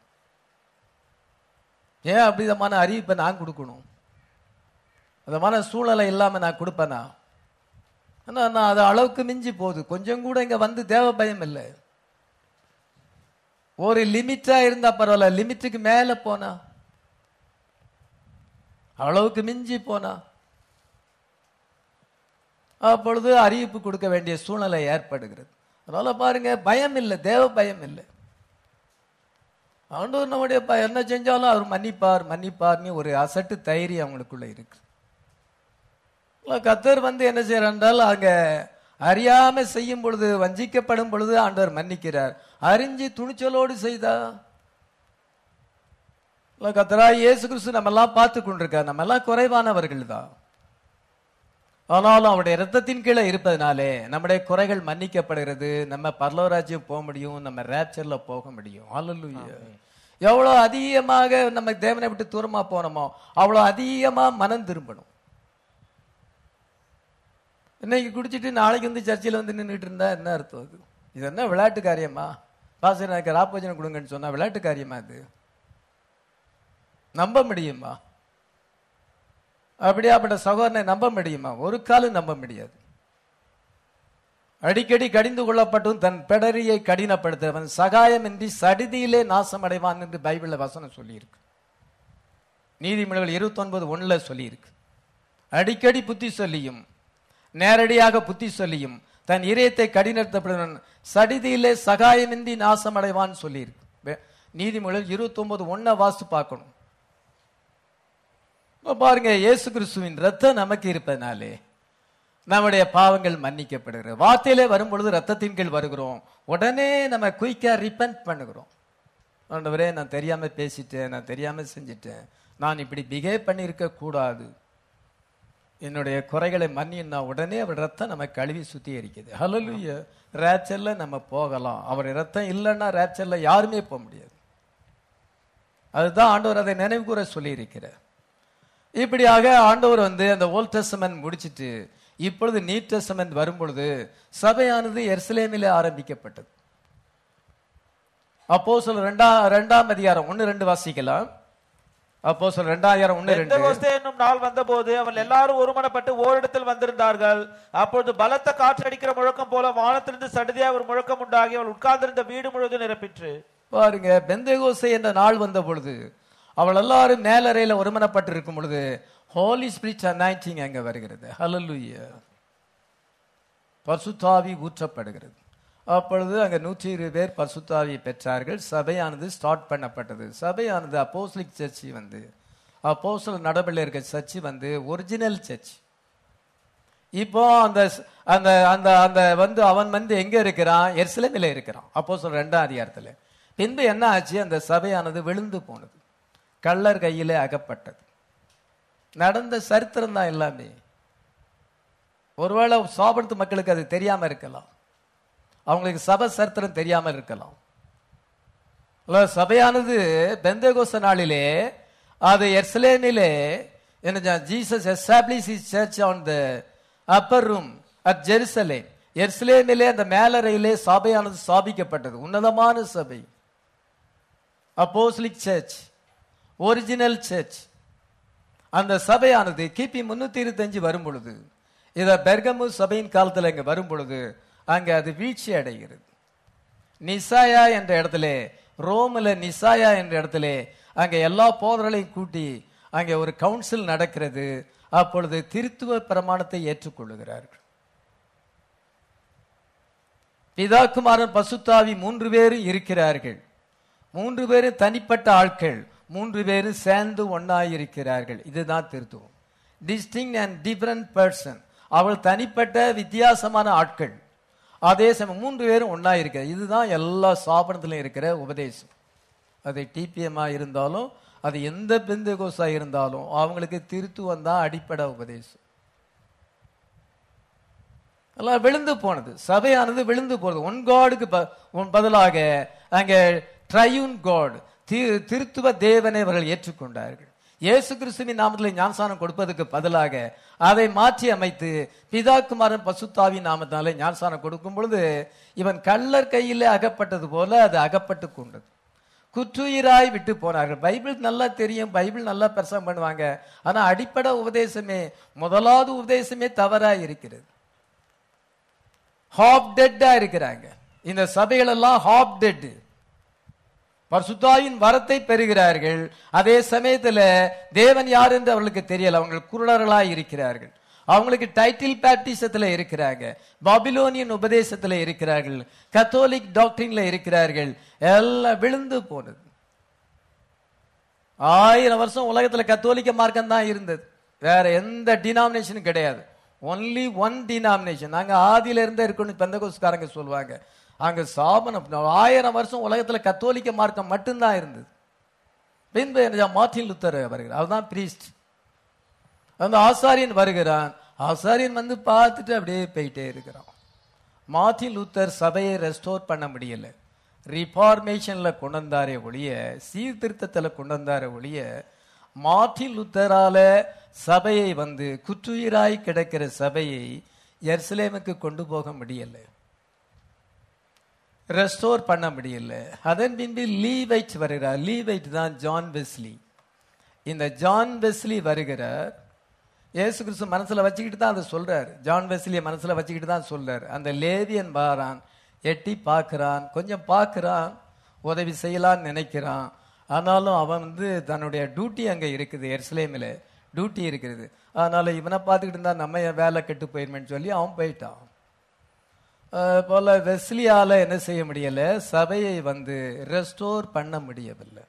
ஏன் அப்படி விதமான அறிவிப்பை நான் கொடுக்கணும் விதமான சூழலை இல்லாம நான் கொடுப்பேனா ஆனா நான் அது அளவுக்கு மிஞ்சி போகுது கொஞ்சம் கூட இங்க வந்து தேவ பயம் இல்லை ஒரு லிமிட்டா இருந்தா பரவாயில்ல லிமிட்டுக்கு மேல போனா அளவுக்கு மிஞ்சி போனா அப்பொழுது அறிவிப்பு கொடுக்க வேண்டிய சூழ்நிலை ஏற்படுகிறது அதனால பாருங்க பயம் இல்லை தேவ பயம் இல்லை ஆண்டவர் நம்முடைய ப- என்ன செஞ்சாலும் அவர் மன்னிப்பார் மன்னிப்பார்னு ஒரு அசட்டு தைரியம் அவங்களுக்குள்ள இருக்கு இல்ல, கர்த்தர் வந்து என்ன செய்யறார் என்றால் அங்க அறியாம செய்யும் பொழுது வஞ்சிக்கப்படும் பொழுது ஆண்டவர் மன்னிக்கிறார் அறிஞ்சு துணிச்சலோடு செய்தா இல்ல, கர்த்தராகிய இயேசு கிறிஸ்து நம்ம எல்லாம் பார்த்து கொண்டிருக்கார் நம்ம எல்லாம் குறைவானவர்கள் தான் ஆனாலும் அவருடைய ரத்தத்தின் கீழே இருப்பதனாலே நம்முடைய குறைகள் மன்னிக்கப்படுகிறது நம்ம பரலோராஜ்யம் போக முடியும் நம்ம ரேப்சர்ல போக முடியும் ஹalleluya எவ்வளவு அதிகமாக நம்ம தேவனை விட்டு தூரமா போனோமோ அவ்வளவு அதிகமா மனம் திரும்பணும் இன்னைக்கு குடிச்சிட்டு நாளைக்கு வந்து சர்ச்சில் வந்து நின்றுட்டு இருந்தா என்ன அர்த்தம் அது இது என்ன விளையாட்டு காரியமா பாஸ்டர் எனக்கு ராப்போஜனை கொடுங்கன்னு சொன்னா விளையாட்டு காரியமா இது நம்ப முடியுமா அப்படியாப்பட்ட சகோதரனை நம்ப முடியுமா ஒரு காலம் நம்ப முடியாது அடிக்கடி கடிந்து கொள்ளப்பட்டும் தன் பிடரியை கடினப்படுத்தவன் சகாயமின்றி சடிதியிலே நாசம் அடைவான் என்று பைபிள்ல வசனம் சொல்லியிருக்கு நீதிமொழிகள் இருபத்தி ஒன்பது ஒண்ணுல சொல்லியிருக்கு அடிக்கடி புத்தி சொல்லியும் நேரடியாக புத்தி சொல்லியும் தன் இதயத்தை கடினப்படுத்தப்படுவன் சடிதியிலே சகாயமின்றி நாசம் அடைவான் சொல்லியிருக்கு வே- நீதிமொழிகள் இருபத்தி ஒன்பது ஒன்ன வாசித்து பார்க்கணும் இப்ப பாருங்க இயேசு கிறிஸ்துவின் ரத்தம் நமக்கு இருப்பதனாலே நம்முடைய பாவங்கள் மன்னிக்கப்படுகிறது வார்த்தையிலே வரும்பொழுது ரத்தத்தின் கீழ் வருகிறோம் உடனே நம்ம குயிக்கா ரிப்பன்ட் பண்ணுகிறோம் ஆண்டவரே நான் தெரியாம பேசிட்டேன் நான் தெரியாம செஞ்சிட்டேன் நான் இப்படி பிஹேவ் பண்ணியிருக்க கூடாது என்னுடைய குறைகளை மன்னினா உடனே அவர் ரத்தம் நம்ம கழுவி சுத்திகரிக்குது ஹalleluya ரேச்சல்ல நம்ம போகலாம் அவர் ரத்தம் இல்லைன்னா ரேச்சல்ல யாருமே போக முடியாது அதுதான் ஆண்டவர் அதை நினைவு கூற சொல்லியிருக்கிறார் இப்படியாக ஆண்டவர் வந்து அந்த ஓல்ட் டெஸ்டமென்ட் முடிச்சிட்டு இப்பொழுது நியூ டெஸ்டமென்ட் வரும்பொழுது சபையானது எருசலேமிலே ஆரம்பிக்கப்பட்டது அப்போ சொல்ல ரெண்டாம் ரெண்டாம் அதிகாரம் ஒன்னு ரெண்டு வாசிக்கலாம் அப்போ சொல்ல ரெண்டாயிரம் ஒன்னு ரெண்டு பெந்தெகோஸ்தே என்னும் நாள் வந்தபோது அவர்கள் எல்லாரும் ஒருமனப்பட்டு ஓரிடத்தில் வந்திருந்தார்கள் அப்பொழுது பலத்த காற்றடிக்கிற முழக்கம் போல வானத்திலிருந்து சடுதியா ஒரு முழக்கம் உண்டாகி அவள் உட்கார்ந்திருந்த வீடு முழுவதும் நிரப்பிற்று பாருங்க பெந்தேகோசை என்ற நாள் வந்த பொழுது அவள் எல்லாரும் மேலறையில ஒருமனப்பட்டிருக்கும் பொழுது ஹோலி ஸ்பிரிட் அனாயிட்டிங் அங்க வருகிறது ஹalleluya பசுத்தாவி ஊற்றப்படுகிறது அப்பொழுது அங்க நூற்றி இருபது பேர் பசுத்தாவி பெற்றார்கள் சபையானது ஸ்டார்ட் பண்ணப்பட்டது சபையானது அப்போஸ்லிக் சர்ச்சி வந்து அப்போஸ்தல நடப்பில் இருக்க சர்ச்சி வந்து ஒரிஜினல் சர்ச் இப்போ அந்த அந்த அந்த அந்த வந்து அவன் வந்து எங்க இருக்கிறான் எருசலேமில் இருக்கிறான் அப்போ சொல்ற ரெண்டாம் அதிகாரத்துல பின்பு என்ன ஆச்சு அந்த சபையானது விழுந்து போனது கள்ளர் கையிலே அகப்பட்டது நடந்த சரித்திரம் தான் எல்லாமே ஒருவேளை சாபனத்து மக்களுக்கு அது தெரியாம இருக்கலாம் அவங்களுக்கு சபை சரித்திரம் தெரியாமல் இருக்கலாம் இல்ல, சபையானது பெந்தகோச நாளிலே அது எர்சலேமிலே என்ன Jesus establish is church on the upper room at Jerusalem எர்சலேமிலே அந்த மேலறையிலே சபையானது ஸ்தாபிக்கப்பட்டது உன்னதமான சபை அப்போஸ்லிக் சர்ச் ஒரிஜினல் சர்ச் அந்த சபையானது கிபி முன்னூத்தி இருபத்தஞ்சு வரும் பொழுது இத பெர்கமு சபையின் காலத்துல இங்க வரும் பொழுது அங்க அது வீழ்ச்சி அடைகிறது நிசாயா என்ற இடத்துல ரோம்ல நிசாயா என்ற இடத்துல அங்க எல்லா போதர்களையும் கூட்டி அங்க ஒரு கவுன்சில் நடக்கிறது அப்பொழுது திருத்துவ பிரமாணத்தை ஏற்றுக்கொள்ளுகிறார்கள் பிதாக்குமாரன் பசுத்தாவி மூன்று பேரும் இருக்கிறார்கள் மூன்று பேரும் தனிப்பட்ட ஆட்கள் மூன்று பேரும் சேர்ந்து ஒன்னாய் இருக்கிறார்கள் இதுதான் திருத்துவம் டிஸ்டிங் அண்ட் டிஃபரண்ட் பர்சன் அவள் தனிப்பட்ட வித்தியாசமான ஆட்கள் அதே சமயம் மூன்று பேரும் ஒன்னா இருக்கிற இதுதான் எல்லா சாபனத்திலும் இருக்கிற உபதேசம் அது டிபிஎம்மா இருந்தாலும் அது எந்த பெந்தகோசா இருந்தாலும் அவங்களுக்கு திருத்துவம் தான் அடிப்படை உபதேசம் எல்லாம் விழுந்து போனது சபையானது விழுந்து போனது ஒன் காடுக்கு பதிலாக அங்க ட்ரையூன் காட் திருத்துவ தேவனை அவர்கள் ஏற்றுக்கொண்டார்கள் இயேசு கிறிஸ்துவின் நாமத்தில் ஞானசானம் கொடுப்பதற்கு பதிலாக அதை மாற்றி அமைத்து பிதாக்குமாரன் பசுத்தாவி நாமத்தாலே ஞானசானம் கொடுக்கும் பொழுது இவன் கள்ளர் கையிலே அகப்பட்டது போல அது அகப்பட்டு கொண்டது குற்றுயிராய் விட்டு போனார்கள் பைபிள் நல்லா தெரியும் பைபிள் நல்லா பிரசங்கம் பண்ணுவாங்க ஆனா அடிப்படை உபதேசமே முதலாவது உபதேசமே தவறா இருக்கிறது ஹாப் டெட்டா இருக்கிறாங்க இந்த சபைகள் எல்லாம் ஹாப் டெட் பரிசுத்தாவின் வரத்தை பெறுகிறார்கள் அதே சமயத்துல தேவன் யார் என்று அவர்களுக்கு தெரியல அவங்க குருடர்களாய் இருக்கிறார்கள் அவங்களுக்கு டைட்டில் பேப்டிசத்துல இருக்கிறாங்க பாபிலோனியன் உபதேசத்துல இருக்கிறார்கள் கத்தோலிக் டாக்டரின்ல இருக்கிறார்கள் எல்லாம் விழுந்து போனது ஆயிரம் வருஷம் உலகத்துல கத்தோலிக்க மார்க்கம் தான் இருந்தது வேற எந்த டினாமினேஷனும் கிடையாது ஒன்லி ஒன் டினாமினேஷன் நாங்க ஆதியில இருந்தே இருக்கணும் பெந்தகோஸ்காரங்க சொல்லுவாங்க அங்க சாபனம் ஆயிரம் வருஷம் உலகத்துல கத்தோலிக்க மார்க்கம் மட்டும்தான் இருந்தது பின்பு என்ன மார்ட்டின் லுத்தர் வருகிறார் அவர்தான் பிரீஸ்ட் அந்த ஆசாரியன் வருகிறான் ஆசாரியன் வந்து பார்த்துட்டு அப்படியே போயிட்டே இருக்கிறான் மார்ட்டின் லூத்தர் சபையை ரெஸ்டோர் பண்ண முடியல ரிஃபார்மேஷன்ல கொண்டு வந்தாரே ஒழிய சீர்திருத்தத்துல கொண்டு வந்தாரே ஒழிய மார்ட்டின் லூத்தரால சபையை வந்து குற்றுயிராய் கிடக்கிற சபையை எர்சலேமுக்கு கொண்டு போக முடியல ரெஸ்டோர் பண்ண முடியல அதன் பின்பு லீவைட் வருகிறார் லீவைட் தான் ஜான் வெஸ்லி இந்த ஜான் வெஸ்லி வருகிறார் இயேசு கிறிஸ்து மனசுல வச்சுக்கிட்டு தான் அதை சொல்றார் ஜான் வெஸ்லியை மனசுல வச்சுக்கிட்டு தான் சொல்றார் அந்த லேவியன் வாரான் எட்டி பார்க்கறான் கொஞ்சம் பார்க்கறான் உதவி செய்யலாம்னு நினைக்கிறான் ஆனாலும் அவன் வந்து தன்னுடைய டியூட்டி அங்க இருக்குது எர்ஸ்லேமில் டியூட்டி இருக்குது அதனால இவனை பார்த்துக்கிட்டு இருந்தா நம்ம என் வேலை கெட்டு போயிருமேன்னு சொல்லி அவன் போயிட்டான் அஹ் போல வெஸ்லியால என்ன செய்ய முடியல சபையை வந்து ரெஸ்டோர் பண்ண முடியவில்லை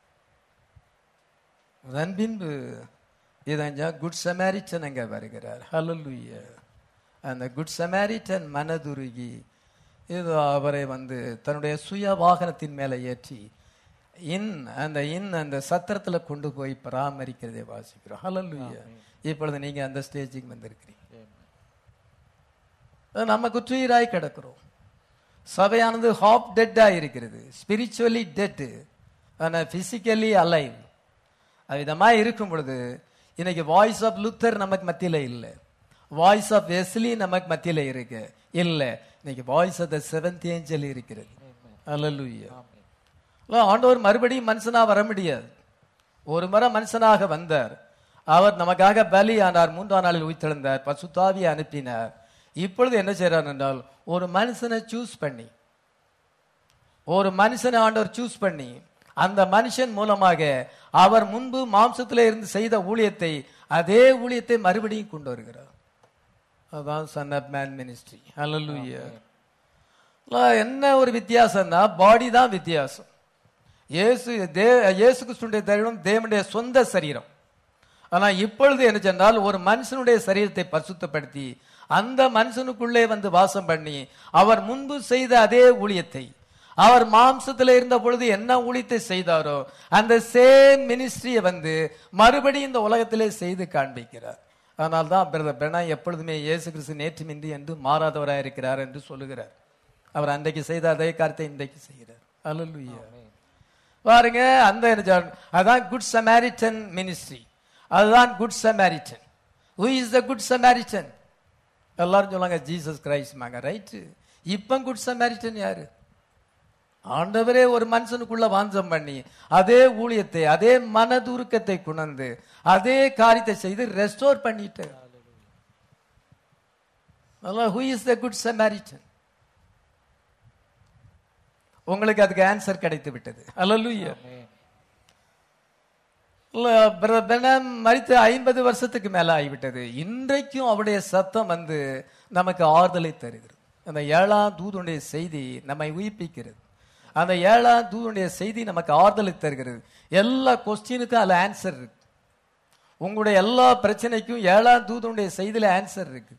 அதன் பின்பு இதான் குட் சமாரிட்டன் அங்க வருகிறார் ஹalleluya அந்த குட் சமாரிட்டன் மனதுருகி இது அவரை வந்து தன்னுடைய சுய வாகனத்தின் மேலே ஏற்றி இன் அந்த இன் அந்த சத்திரத்துல கொண்டு போய் பராமரிக்கிறதை வாசிக்கிறோம் ஹalleluya இப்பொழுது நீங்க அந்த ஸ்டேஜுக்கு வந்திருக்கிறீங்க நம்ம குற்றுயிராய் கிடக்கிறோம் சபையானது ஹாப் டெட்டா இருக்கிறது ஸ்பிரிச்சுவலி டெட் ஆனால் பிசிக்கலி அலைவ் விதமாக இருக்கும் பொழுது இன்னைக்கு வாய்ஸ் ஆஃப் லுத்தர் நமக்கு மத்தியில இல்லை வாய்ஸ் ஆஃப் வெஸ்லி நமக்கு மத்தியில இருக்கு இல்லை இன்னைக்கு voice of the seventh angel இருக்கிறது அல்லலுயா ஆண்டவர் மறுபடியும் மனுஷனா வர முடியாது ஒரு முறை மனுஷனாக வந்தார் அவர் நமக்காக பலி ஆனார் மூன்றாம் நாளில் உயிர்த்தெழுந்தார் பசுத்தாவியை அனுப்பினார் இப்பொழுது என்ன செய்றார் என்றால் ஒரு மனுஷனை சூஸ் பண்ணி ஒரு மனுஷனை ஆண்டவர் சூஸ் பண்ணி அந்த மனுஷன் மூலமாக அவர் முன்பு மாம்சத்தில் இருந்து செய்த ஊழியத்தை அதே ஊழியத்தை மறுபடியும் கொண்டு வருகிறார் அதான் சன் ஆஃப் மேன் மினிஸ்ட்ரி ஹalleluya என்ன ஒரு வித்தியாசம்னா பாடி தான் வித்தியாசம் இயேசு தே இயேசு கிறிஸ்துடைய தரிடம் தேவனுடைய சொந்த சரீரம் ஆனா இப்பொழுது என்ன சொன்னால் ஒரு மனுஷனுடைய சரீரத்தை பரிசுத்தப்படுத்தி அந்த மனுஷனுக்குள்ளே வந்து வாசம் பண்ணி அவர் முன்பு செய்த அதே ஊழியத்தை அவர் மாம்சத்தில் இருந்த பொழுது என்ன ஊழியத்தை செய்தாரோ அந்த சேம் மினிஸ்ட்ரியை வந்து மறுபடியும் இந்த உலகத்திலே செய்து காண்பிக்கிறார் அதனால தான் பிரதர் பெனா எப்பொழுதுமே இயேசு கிறிஸ்து நேற்றுமின்றி என்று மாறாதவராக இருக்கிறார் என்று சொல்லுகிறார் அவர் அன்றைக்கு செய்த அதே காரியத்தை இன்றைக்கு செய்கிறார் அல்லலுயா பாருங்க அந்த என்ன சொல்ற- அதான் குட் சமாரிட்டன் மினிஸ்ட்ரி அதுதான் good Samaritan who is the good Samaritan எல்லாரும் சொல்லுவாங்க ஜீசஸ் கிரைஸ்ட்மாங்க ரைட்டு இப்போ குட் சமாரிட்டன் யாரு ஆண்டவரே ஒரு மனுஷனுக்குள்ள வாஞ்சம் பண்ணி அதே ஊழியத்தை அதே மனதுருக்கத்தை குணர்ந்து அதே காரியத்தை செய்து ரெஸ்டோர் பண்ணிட்டு who is the good Samaritan உங்களுக்கு அதுக்கு ஆன்சர் கிடைத்து விட்டது அல்லலுயா பெனம் மறித்து ஐம்பது வருஷத்துக்கு மேல ஆகிவிட்டது இன்றைக்கும் அவருடைய சத்தம் வந்து நமக்கு ஆறுதலை தருகிறது அந்த ஏழாம் தூதுடைய செய்தி நம்மை உயிர்ப்பிக்கிறது அந்த ஏழாம் தூதுடைய செய்தி நமக்கு ஆறுதலை தருகிறது எல்லா கொஸ்டினுக்கும் அதுல ஆன்சர் இருக்கு உங்களுடைய எல்லா பிரச்சனைக்கும் ஏழாம் தூதுடைய செய்தியில ஆன்சர் இருக்கு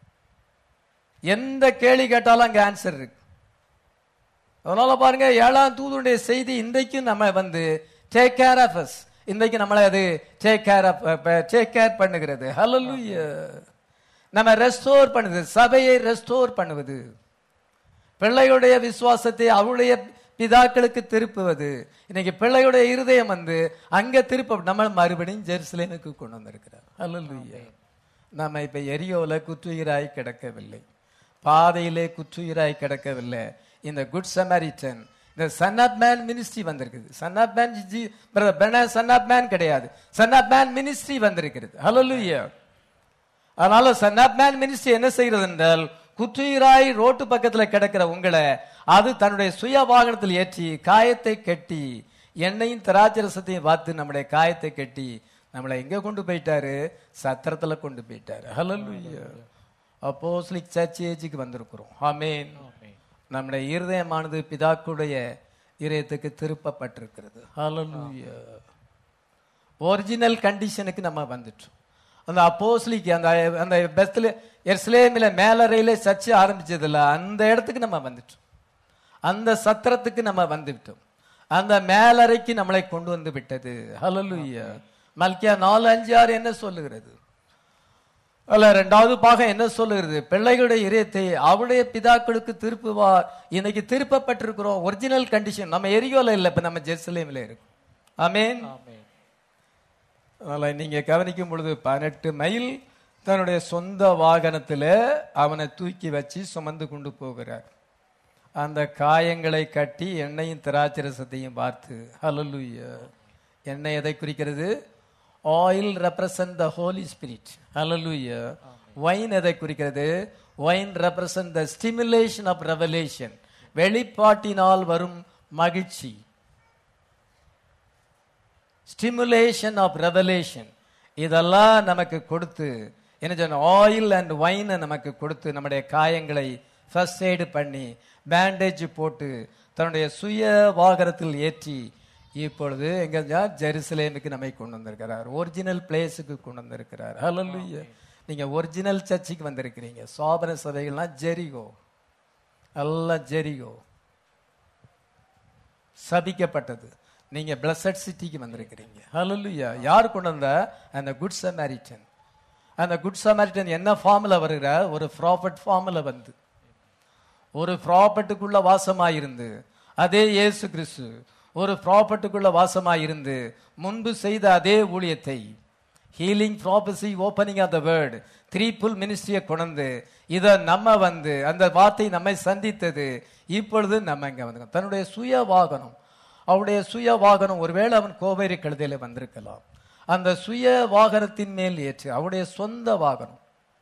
எந்த கேள்வி கேட்டாலும் அங்க ஆன்சர் இருக்கு அதனால பாருங்க ஏழாம் தூதுடைய செய்தி இன்றைக்கும் நம்ம வந்து டேக் கேர் ஆஃப் அஸ் இன்றைக்கு நம்மளை அது take care of take care பண்ணுகிறது ஹalleluya நம்ம ரெஸ்டோர் பண்ணுது சபையை ரெஸ்டோர் பண்ணுவது பிள்ளையுடைய விசுவாசத்தை அவருடைய பிதாக்களுக்கு திருப்புவது இன்னைக்கு பிள்ளையுடைய இருதயம் வந்து அங்க திருப்ப நம்ம மறுபடியும் ஜெருசலேமுக்கு கொண்டு வந்திருக்கிறார் ஹalleluya நம்ம இப்ப எரியோல குற்றுயிராய் கிடக்கவில்லை பாதையிலே குற்றுயிராய் கிடக்கவில்லை இந்த குட் சமாரிட்டன் இந்த சன் ஆப் மேன் மினிஸ்ட்ரி வந்திருக்குது சன் ஆப் மேன் ஜி சன் ஆப் மேன் கிடையாது சன் ஆப் மேன் மினிஸ்ட்ரி வந்திருக்கிறது ஹalleluya அதனால சன் ஆப் மேன் மினிஸ்ட்ரி என்ன செய்கிறது என்றால் குற்றுயிராய் ரோட்டு பக்கத்துல கிடக்கிற உங்களை அது தன்னுடைய சுய வாகனத்தில் ஏற்றி காயத்தை கட்டி எண்ணெயும் திராட்சரசத்தையும் பார்த்து நம்முடைய காயத்தை கட்டி நம்மளை எங்க கொண்டு போயிட்டாரு சத்திரத்துல கொண்டு போயிட்டாரு ஹalleluya அப்போஸ்லிக் சர்ச் ஏஜுக்கு வந்திருக்கிறோம் ஆமென் நம்முடைய இருதயமானது பிதாக்குடைய இதயத்துக்கு திருப்பப்பட்டிருக்கிறது ஹalleluya ஒரிஜினல் கண்டிஷனுக்கு நம்ம வந்துட்டோம் அந்த அப்போஸ்லிக்கு அந்த அந்த பெஸ்ட்ல எர்ஸ்லேமில் மேலறையில சர்ச்சை ஆரம்பிச்சதுல அந்த இடத்துக்கு நம்ம வந்துட்டோம் அந்த சத்திரத்துக்கு நம்ம வந்துவிட்டோம் அந்த மேலறைக்கு நம்மளை கொண்டு வந்து விட்டது ஹalleluya மல்கியா நாலு அஞ்சு ஆறு என்ன சொல்லுகிறது அல்ல ரெண்டாவது பாகம் என்ன சொல்லுகிறது பிள்ளைகளுடைய இதயத்தை அவருடைய பிதாக்களுக்கு திருப்புவார் இன்னைக்கு திருப்பப்பட்டிருக்கிறோம் ஒரிஜினல் கண்டிஷன் நம்ம எரியோல இல்லை இப்ப நம்ம ஜெருசலேம்ல இருக்கோம் ஆமென் அதனால நீங்க கவனிக்கும் பொழுது பதினெட்டு மைல் தன்னுடைய சொந்த வாகனத்துல அவனை தூக்கி வச்சு சுமந்து கொண்டு போகிறார் அந்த காயங்களை கட்டி எண்ணெயும் திராட்சரசத்தையும் பார்த்து ஹalleluya எண்ணெய் எதை குறிக்கிறது oil represent the Holy Spirit ஹalleluya வைன் எதை குறிக்கிறது wine represent the stimulation of revelation வெளிப்பாட்டினால் வரும் மகிழ்ச்சி ஸ்டிமுலேஷன் ஆஃப் ரெவலேஷன் இதெல்லாம் நமக்கு கொடுத்து என்ன சொன்ன ஆயில் அண்ட் வைனை நமக்கு கொடுத்து நம்முடைய காயங்களை ஃபர்ஸ்ட் எய்டு பண்ணி பேண்டேஜ் போட்டு தன்னுடைய சுய வாகனத்தில் ஏற்றி இப்பொழுது எங்க ஜெருசலேமுக்கு நம்மை கொண்டு வந்திருக்கிறார் ஒரிஜினல் பிளேஸுக்கு கொண்டு வந்திருக்கிறார் ஹalleluya நீங்க ஒரிஜினல் சர்ச்சுக்கு வந்திருக்கிறீங்க சோபன சபைகள்லாம் ஜெரிகோ எல்லாம் ஜெரிகோ சபிக்கப்பட்டது நீங்க பிளஸட் சிட்டிக்கு வந்திருக்கிறீங்க ஹalleluya யார் கொண்டு வந்த அந்த குட் சமாரிட்டன் அந்த குட் சமாரிட்டன் என்ன ஃபார்ம்ல வருகிறார் ஒரு ப்ராஃபட் ஃபார்ம்ல வந்து ஒரு ப்ராப்பர்ட்டுக்குள்ள வாசமாயிருந்து அதே இயேசு கிறிஸ்து ஒரு ப்ராப்பர்ட்டுக்குள்ள வாசமாயிருந்து முன்பு செய்த அதே ஊழியத்தை healing prophecy opening of the word three full மினிஸ்ட்ரியை கொண்டு இதை நம்ம வந்து அந்த வார்த்தை நம்மை சந்தித்தது இப்பொழுது நம்ம இங்க வந்து தன்னுடைய சுய வாகனம் அவருடைய சுய வாகனம் ஒருவேளை அவன் கோவேரி கழுதையில வந்திருக்கலாம் அந்த சுய வாகனத்தின் மேல் ஏற்று அவருடைய சொந்த வாகனம்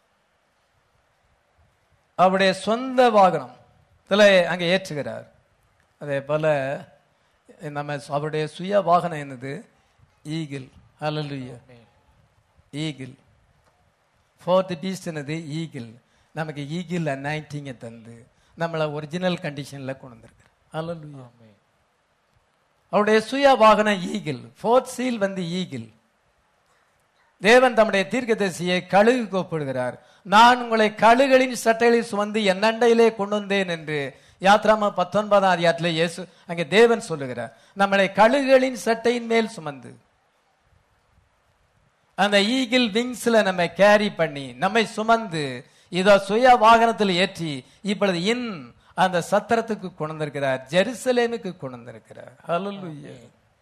அவருடைய சொந்த வாகனம் இதில் அங்கே ஏற்றுகிறார் அதே போல நம்ம அவருடைய சுய வாகனம் என்னது ஈகிள் ஹalleluya ஈகிள் ஃபோர்த் பீஸ்ட் என்னது ஈகிள் நமக்கு ஈகிள் அனைட்டிங்கை தந்து நம்மளை ஒரிஜினல் கண்டிஷனில் கொண்டு வந்திருக்கார் ஹalleluya அவருடைய சுய வாகனம் ஈகிள் ஃபோர்த் சீல் வந்து ஈகிள் தேவன் தம்முடைய தீர்க்கதரிசியை கழுகு ஒப்பிடுகிறார் நான் உங்களை கழுகளின் சட்டைகளில் சுமந்து என் அண்டையிலே கொண்டு வந்தேன் என்று யாத்ராம பத்தொன்பதாம் அதிகாரத்திலே இயேசு அங்கே தேவன் சொல்லுகிறார் நம்மளை கழுகுகளின் சட்டையின் மேல் சுமந்து அந்த ஈகிள் விங்ஸ்ல நம்ம கேரி பண்ணி நம்மை சுமந்து இதோ சுய வாகனத்தில் ஏற்றி இப்பொழுது இன் அந்த சத்திரத்துக்கு கொண்டு வந்திருக்கிறார் ஜெருசலேமுக்கு கொண்டு வந்திருக்கிறார் ஹalleluya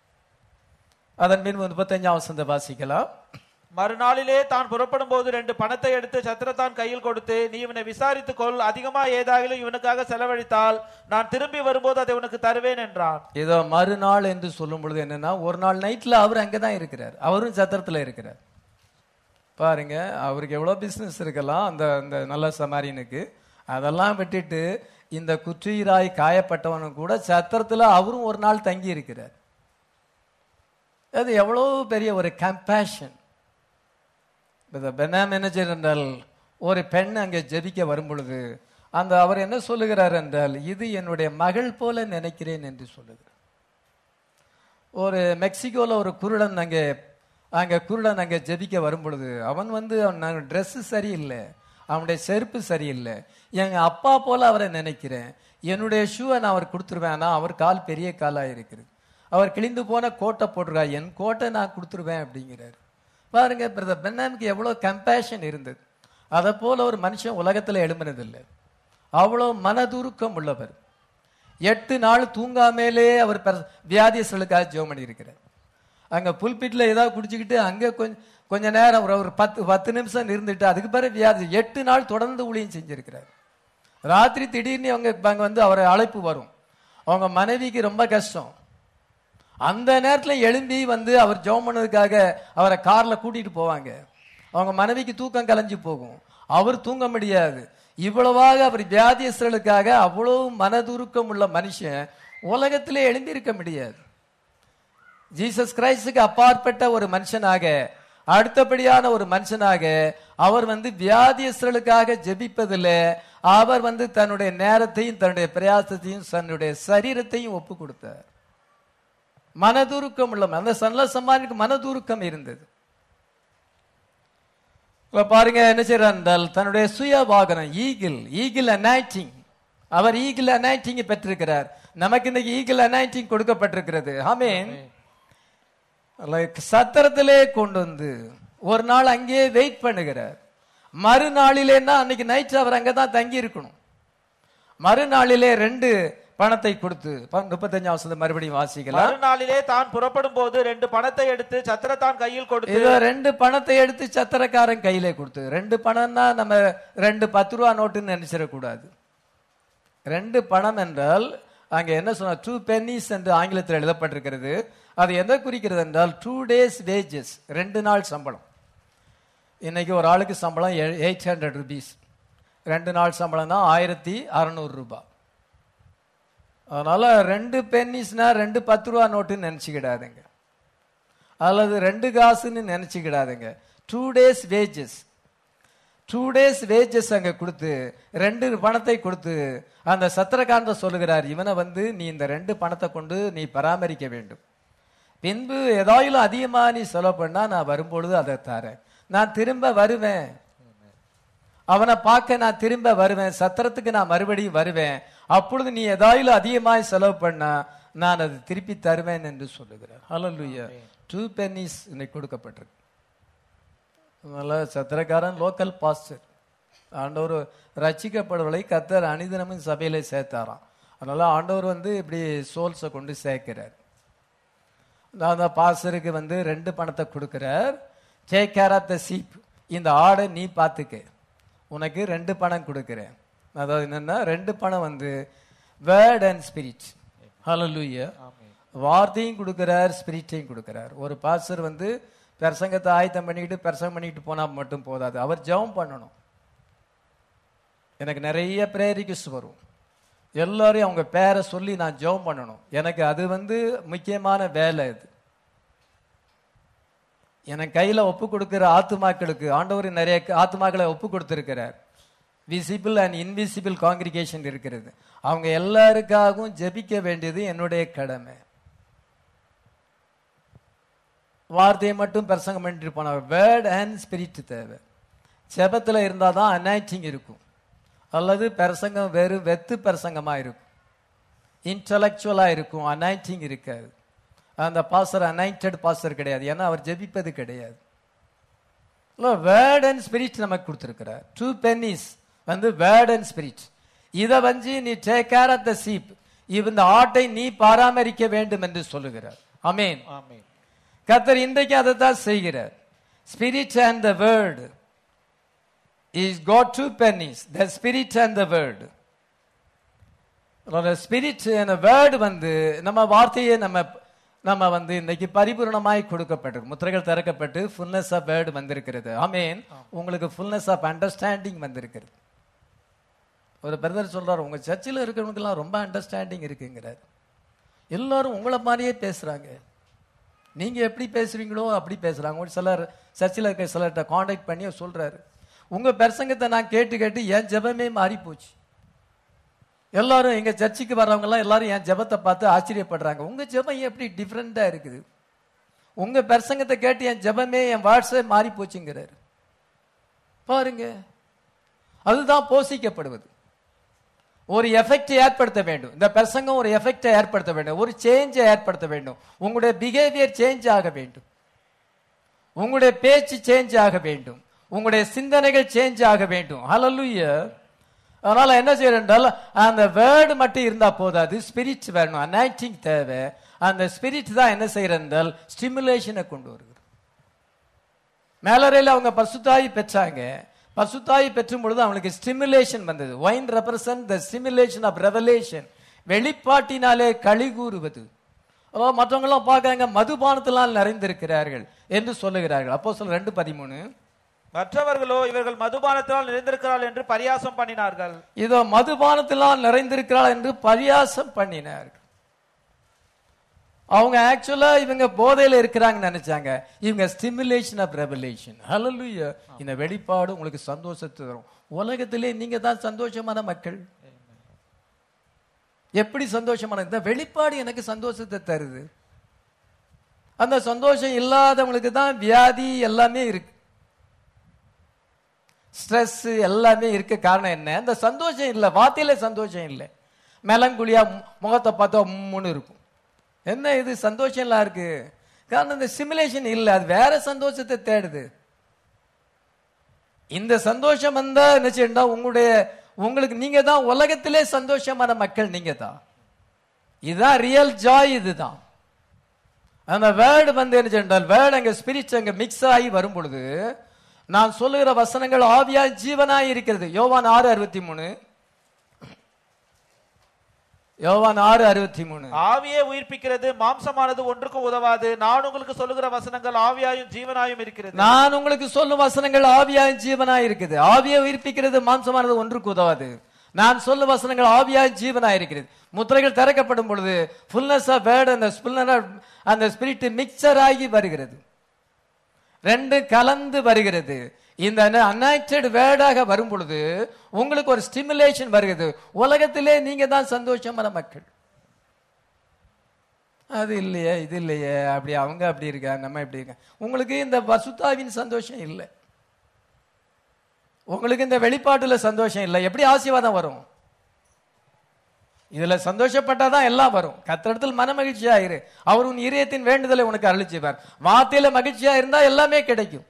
அதன் பின் முப்பத்தஞ்சாம் வசந்த வாசிக்கலாம் மறுநாளிலே தான் புறப்படும் போது ரெண்டு பணத்தை எடுத்து சத்திரத்தான் கையில் கொடுத்து நீ இவனை விசாரித்துக் கொள் அதிகமா ஏதாகிலும் இவனுக்காக செலவழித்தால் நான் திரும்பி வரும்போது அதை உனக்கு தருவேன் என்றான் ஏதோ மறுநாள் என்று சொல்லும் பொழுது என்னன்னா ஒரு நாள் நைட்ல அவர் அங்கதான் இருக்கிறார் அவரும் சத்திரத்துல இருக்கிறார் பாருங்க அவருக்கு எவ்வளவு பிசினஸ் இருக்கலாம் அந்த அந்த நல்ல சமாரியனுக்கு அதெல்லாம் விட்டுட்டு இந்த குற்றுயிராய் காயப்பட்டவனும் கூட சத்திரத்துல அவரும் ஒரு நாள் தங்கி இருக்கிறார் அது எவ்வளவு பெரிய ஒரு கம்பேஷன் பெனா மேனேஜர் என்றால் ஒரு பெண் அங்கே ஜெபிக்க வரும் பொழுது அந்த அவர் என்ன சொல்லுகிறார் என்றால் இது என்னுடைய மகள் போல நினைக்கிறேன் என்று சொல்லுகிறார் ஒரு மெக்சிகோல ஒரு குருடன் அங்கே அங்கே குருடன் அங்கே ஜெபிக்க வரும் பொழுது அவன் வந்து அவன் ட்ரெஸ்ஸு சரியில்லை அவனுடைய செருப்பு சரியில்லை எங்க அப்பா போல அவரை நினைக்கிறேன் என்னுடைய ஷூவை நான் அவர் கொடுத்துருவேன் ஆனால் அவர் கால் பெரிய காலாக இருக்குது அவர் கிழிந்து போன கோட்டை போட்டிருக்கா என் கோட்டை நான் கொடுத்துருவேன் அப்படிங்கிறார் பாருங்க பிரதர் பென்னாமுக்கு எவ்வளோ கம்பேஷன் இருந்தது அதை போல ஒரு மனுஷன் உலகத்தில் எழும்பினதில்லை அவ்வளோ மனதுருக்கம் உள்ளவர் எட்டு நாள் தூங்காமலே அவர் பெர- வியாதியஸ்தர்களுக்காக ஜெபம் பண்ணியிருக்கிறார் அங்க புல்பிட்ல ஏதாவது குடிச்சுக்கிட்டு அங்க கொஞ்சம் கொஞ்ச நேரம் ஒரு ஒரு பத்து பத்து நிமிஷம் இருந்துட்டு அதுக்கு பிறகு வியாதி எட்டு நாள் தொடர்ந்து ஊழியம் செஞ்சிருக்கிறார் ராத்திரி திடீர்னு அவங்க அங்க வந்து அவரை அழைப்பு வரும் அவங்க மனைவிக்கு ரொம்ப கஷ்டம் அந்த நேரத்துல எழும்பி வந்து அவர் ஜெபம் பண்ணதுக்காக அவரை கார்ல கூட்டிட்டு போவாங்க அவங்க மனைவிக்கு தூக்கம் கலைஞ்சு போகும் அவர் தூங்க முடியாது இவ்வளவாக அவர் வியாதியஸ்தர்களுக்காக அவ்வளவு மனதுருக்கம் உள்ள மனுஷன் உலகத்திலே எழும்பி இருக்க முடியாது ஜீசஸ் கிரைஸ்டுக்கு அப்பாற்பட்ட ஒரு மனுஷனாக அடுத்தபடியான ஒரு மனுஷனாக அவர் வந்து வியாதியஸ்தர்களுக்காக ஜெபிப்பதில்ல அவர் வந்து தன்னுடைய நேரத்தையும் தன்னுடைய பிரயாசத்தையும் தன்னுடைய சரீரத்தையும் ஒப்பு கொடுத்தார் மனதுருக்கம் உள்ள அந்த சல்ல சம்மானுக்கு மனதுருக்கம் இருந்தது இப்ப பாருங்க என்ன செய்யறார் என்றால் தன்னுடைய சுய வாகனம் ஈகிள் ஈகிள் அனாய்டிங் அவர் ஈகிள் அனாய்டிங் பெற்றிருக்கிறார் நமக்கு இன்னைக்கு ஈகிள் அனாய்டிங் கொடுக்கப்பட்டிருக்கிறது ஆமென் Like சத்திரத்திலே கொண்டு வந்து ஒரு நாள் அங்கேயே வெயிட் பண்ணுகிறார் மறுநாளிலேன்னா அன்னைக்கு நைட் அவர் அங்கதான் தங்கி இருக்கணும் மறுநாளிலே ரெண்டு பணத்தை கொடுத்து ப- முப்பத்தஞ்சாம் வசனம் மறுபடியும் வாசிக்கலாம் மறுநாளிலே தான் புறப்படும் போது ரெண்டு பணத்தை எடுத்து சத்திரத்தான் கையில் கொடுத்து இதோ ரெண்டு பணத்தை எடுத்து சத்திரக்காரன் கையிலே கொடுத்து ரெண்டு பணம்னா நம்ம ரெண்டு பத்து ரூபா நோட்டுன்னு நினைச்சிடக்கூடாது ரெண்டு பணம் என்றால் அங்க என்ன சொன்ன டூ பென்னிஸ் என்று ஆங்கிலத்தில் எழுதப்பட்டிருக்கிறது அது எதை குறிக்கிறது என்றால் டூ டேஸ் வேஜஸ் ரெண்டு நாள் சம்பளம் இன்னைக்கு ஒரு ஆளுக்கு சம்பளம் எயிட் ஹண்ட்ரட் ருபீஸ் ரெண்டு நாள் சம்பளம் தான் ஆயிரத்தி அறநூறு ரூபாய் அதனால ரெண்டு பென்னிஸ்னா ரெண்டு பத்து ரூபா நோட்டுன்னு நினச்சிக்கிடாதுங்க அல்லது ரெண்டு காசுன்னு நினச்சிக்கிடாதுங்க two days wages two days wages அங்க கொடுத்து ரெண்டு பணத்தை கொடுத்து அந்த சத்திரகாந்த சொல்லுகிறார் இவனை வந்து நீ இந்த ரெண்டு பணத்தை கொண்டு நீ பராமரிக்க வேண்டும் பின்பு ஏதாயிலும் அதிகமா நீ செலவு பண்ணா நான் வரும்பொழுது அதை தரேன் நான் திரும்ப வருவேன் அவனை பார்க்க நான் திரும்ப வருவேன் சத்திரத்துக்கு நான் மறுபடியும் வருவேன் அப்பொழுது நீ ஏதாயிலும் அதிகமாய் செலவு பண்ணா நான் அது திருப்பி தருவேன் என்று சொல்லுகிறார் ஹalleluya டூ பென்னிஸ் இன்னைக்கு கொடுக்கப்பட்டிருக்கு அதனால சத்திரக்காரன் லோக்கல் பாஸ்டர் ஆண்டவர் ரட்சிக்கப்படுவதை கத்தர் அனிதினமும் சபையில சேர்த்தாராம் அதனால ஆண்டவர் வந்து இப்படி சோல்ஸை கொண்டு சேர்க்கிறார் நான் அந்த பாஸ்டருக்கு வந்து ரெண்டு பணத்தை கொடுக்கிறார் take care of the sheep இந்த ஆடை நீ பார்த்துக்க உனக்கு ரெண்டு பணம் கொடுக்கிறேன் அதாவது என்னன்னா ரெண்டு பணம் வந்து வேர்ட் அண்ட் ஸ்பிரிட் ஹalleluya வார்த்தையும் கொடுக்கிறார் ஸ்பிரிட்டையும் கொடுக்கிறார் ஒரு பாஸ்டர் வந்து பிரசங்கத்தை ஆயத்தம் பண்ணிக்கிட்டு பிரசங்கம் பண்ணிக்கிட்டு போனா மட்டும் போதாது அவர் ஜெபம் பண்ணணும் எனக்கு நிறைய ப்ரேயர் ரிக்வெஸ்ட் வரும் எல்லாரையும் அவங்க பேரை சொல்லி நான் ஜெபம் பண்ணணும் எனக்கு அது வந்து முக்கியமான வேலை இது எனக்கு கையில ஒப்பு கொடுக்கிற ஆத்துமாக்களுக்கு ஆண்டவர் நிறைய ஆத்துமாக்களை ஒப்பு கொடுத்திருக்கிறார் விசிபிள் அண்ட் இன்விசிபிள் காங்கிரிகேஷன் இருக்கிறது அவங்க எல்லாருக்காகவும் ஜெபிக்க வேண்டியது என்னுடைய கடமை வார்த்தையை மட்டும் பிரசங்கம் பண்ணிட்டு போன வேர்ட் அண்ட் ஸ்பிரிட் தேவை ஜெபத்துல இருந்தால் தான் அனாய்டிங் இருக்கும் அல்லது பிரசங்கம் வெறும் வெத்து பிரசங்கமா இருக்கும் இன்டலெக்சுவலா இருக்கும் அனாய்டிங் இருக்காது அந்த பாஸ்டர் அனாயிண்டட் பாஸ்டர் கிடையாது ஏன்னா அவர் ஜெபிப்பது கிடையாது வேர்ட் அண்ட் ஸ்பிரிட் நமக்கு கொடுத்துருக்கிறார் டூ பென்னிஸ் வந்து வேர்ட் அண்ட் ஸ்பிரிட் இதை வந்து நீ take care of the sheep இந்த ஆட்டை நீ பராமரிக்க வேண்டும் என்று சொல்லுகிறார் அமேன் ஆமென் கத்தர் இன்றைக்கு அதை தான் செய்கிறார் spirit and the word is God two pennies the spirit and the word spirit அந்த வேர்டு வந்து நம்ம வார்த்தையை நம்ம நம்ம வந்து இன்னைக்கு பரிபூர்ணமாய் கொடுக்கப்பட்டிருக்கு முத்திரைகள் திறக்கப்பட்டு ஃபுல்னஸ் ஆஃப் வேர்டு வந்திருக்கிறது ஆமீன் உங்களுக்கு ஃபுல்னஸ் ஆஃப் அண்டர்ஸ்டாண்டிங் வந்திருக்கிறது ஒரு பிரதர் சொல்றாரு உங்க சர்ச்சில் இருக்கிறவங்களுக்கெல்லாம் ரொம்ப அண்டர்ஸ்டாண்டிங் இருக்குங்கிறார் எல்லாரும் உங்களை மாதிரியே பேசுறாங்க நீங்க எப்படி பேசுறீங்களோ அப்படி பேசுறாங்க ஒரு சிலர் சர்ச்சில் இருக்க சிலர்கிட்ட காண்டாக்ட் பண்ணி அவர் சொல்றாரு உங்க பிரசங்கத்தை நான் கேட்டு கேட்டு என் ஜெபமே மாறி போச்சு எல்லாரும் எங்க சர்ச்சுக்கு வர்றவங்க எல்லாம் எல்லாரும் என் ஜெபத்தை பார்த்து ஆச்சரியப்படுறாங்க உங்க ஜெபம் எப்படி டிஃப்ரெண்டா இருக்குது உங்க பிரசங்கத்தை கேட்டு என் ஜெபமே என் வாட்ஸே மாறி போச்சுங்கிறாரு பாருங்க அதுதான் போஷிக்கப்படுவது ஒரு எஃபெக்டை ஏற்படுத்த வேண்டும் இந்த பிரசங்கம் ஒரு எஃபெக்டை ஏற்படுத்த வேண்டும் ஒரு சேஞ்சை ஏற்படுத்த வேண்டும் உங்களுடைய பிஹேவியர் சேஞ்ச் ஆக வேண்டும் உங்களுடைய பேச்சு சேஞ்ச் ஆக வேண்டும் உங்களுடைய சிந்தனைகள் சேஞ்ச் ஆக வேண்டும் ஹalleluya அதனால என்ன செய்யணும் என்றால் அந்த வேர்டு மட்டும் இருந்தா போதாது ஸ்பிரிட் வேணும் அனாய்டிங் தேவை அந்த ஸ்பிரிட் தான் என்ன செய்யறது என்றால் ஸ்டிமுலேஷனை கொண்டு வருகிறது மேலறையில் அவங்க பசுத்தாயி பெற்றாங்க பசுத்தாயி பெற்றும் பொழுது அவங்களுக்கு ஸ்டிமுலேஷன் வந்தது wine represent the stimulation of revelation வெளிப்பாட்டினாலே களி கூறுவது அதாவது மற்றவங்களாம் பார்க்கறாங்க மதுபானத்தினால் நிறைந்திருக்கிறார்கள் என்று சொல்லுகிறார்கள் அப்போ சொல்ல ரெண்டு பதிமூணு மற்றவர்களோ இவர்கள் மதுபானத்தினால் நிறைந்திருக்கிறார்கள் என்று பரியாசம் பண்ணினார்கள் இதோ மதுபானத்தினால் நிறைந்திருக்கிறாள் என்று பரியாசம் பண்ணினார்கள் அவங்க ஆக்சுவலா இவங்க போதையில இருக்கிறாங்கன்னு நினைச்சாங்க இவங்க ஸ்டிமுலேஷன் ஆஃப் ரெவலேஷன் ஹalleluya இந்த வெளிப்பாடு உங்களுக்கு சந்தோஷத்தை தரும் உலகத்திலே நீங்க தான் சந்தோஷமான மக்கள் எப்படி சந்தோஷமான இந்த வெளிப்பாடு எனக்கு சந்தோஷத்தை தருது அந்த சந்தோஷம் இல்லாதவங்களுக்கு தான் வியாதி எல்லாமே இருக்கு ஸ்ட்ரெஸ் எல்லாமே இருக்க காரணம் என்ன அந்த சந்தோஷம் இல்லை வார்த்தையில சந்தோஷம் இல்லை மெலங்குழியா மு- முகத்தை பார்த்தா உம்முன்னு இருக்கும் என்ன இது சந்தோஷம் எல்லாம் இருக்கு காரணம் இந்த சிமுலேஷன் இல்லை அது வேற சந்தோஷத்தை தேடுது இந்த சந்தோஷம் வந்தா என்ன செய்யண்டா உங்களுடைய உங்களுக்கு நீங்க தான் உலகத்திலே சந்தோஷமான மக்கள் நீங்க தான் இதுதான் ரியல் ஜாய் இதுதான் அந்த வேர்டு வந்து என்ன சென்றால் வேர்டு அங்க ஸ்பிரிட் அங்க மிக்ஸ் ஆகி வரும் பொழுது நான் சொல்லுகிற வசனங்கள் ஆவியா ஜீவனாய் இருக்கிறது யோவான் ஆறு அறுபத்தி மூணு யோவான் ஆறு அறுபத்தி மூணு ஆவியே உயிர்ப்பிக்கிறது மாம்சமானது ஒன்றுக்கும் உதவாது நான் உங்களுக்கு சொல்லுகிற வசனங்கள் ஆவியாயும் ஜீவனாயும் இருக்கிறது நான் உங்களுக்கு சொல்லும் வசனங்கள் ஆவியாய் ஜீவனாய் இருக்குது ஆவியை உயிர்ப்பிக்கிறது மாம்சமானது ஒன்றுக்கு உதவாது நான் சொல்லும் வசனங்கள் ஆவியாய் ஜீவனாய் இருக்கிறது முத்திரைகள் திறக்கப்படும் பொழுது ஃபுல்னஸ் ஆஃப் வேர்ட் அந்த fullness- அந்த ஸ்பிரிட் மிக்சர் ஆகி வருகிறது ரெண்டு கலந்து வருகிறது இந்த அனாய்டட் வேர்டாக வரும் பொழுது உங்களுக்கு ஒரு ஸ்டிமுலேஷன் வருகிறது உலகத்திலே நீங்க தான் சந்தோஷமான மக்கள் அது இல்லையே இது இல்லையே அப்படி அவங்க அப்படி இருக்கா நம்ம இப்படி இருக்கா உங்களுக்கு இந்த வசுத்தாவின் சந்தோஷம் இல்லை உங்களுக்கு இந்த வெளிப்பாட்டுல சந்தோஷம் இல்லை எப்படி ஆசீர்வாதம் வரும் இதுல சந்தோஷப்பட்டாதான் எல்லாம் வரும் கத்திரத்தில் மன மகிழ்ச்சியா இரு அவர் உன் இதயத்தின் வேண்டுதலை உனக்கு அருளி செய்வார் வார்த்தையில மகிழ்ச்சியா இருந்தா எல்லாமே கிடைக்கும்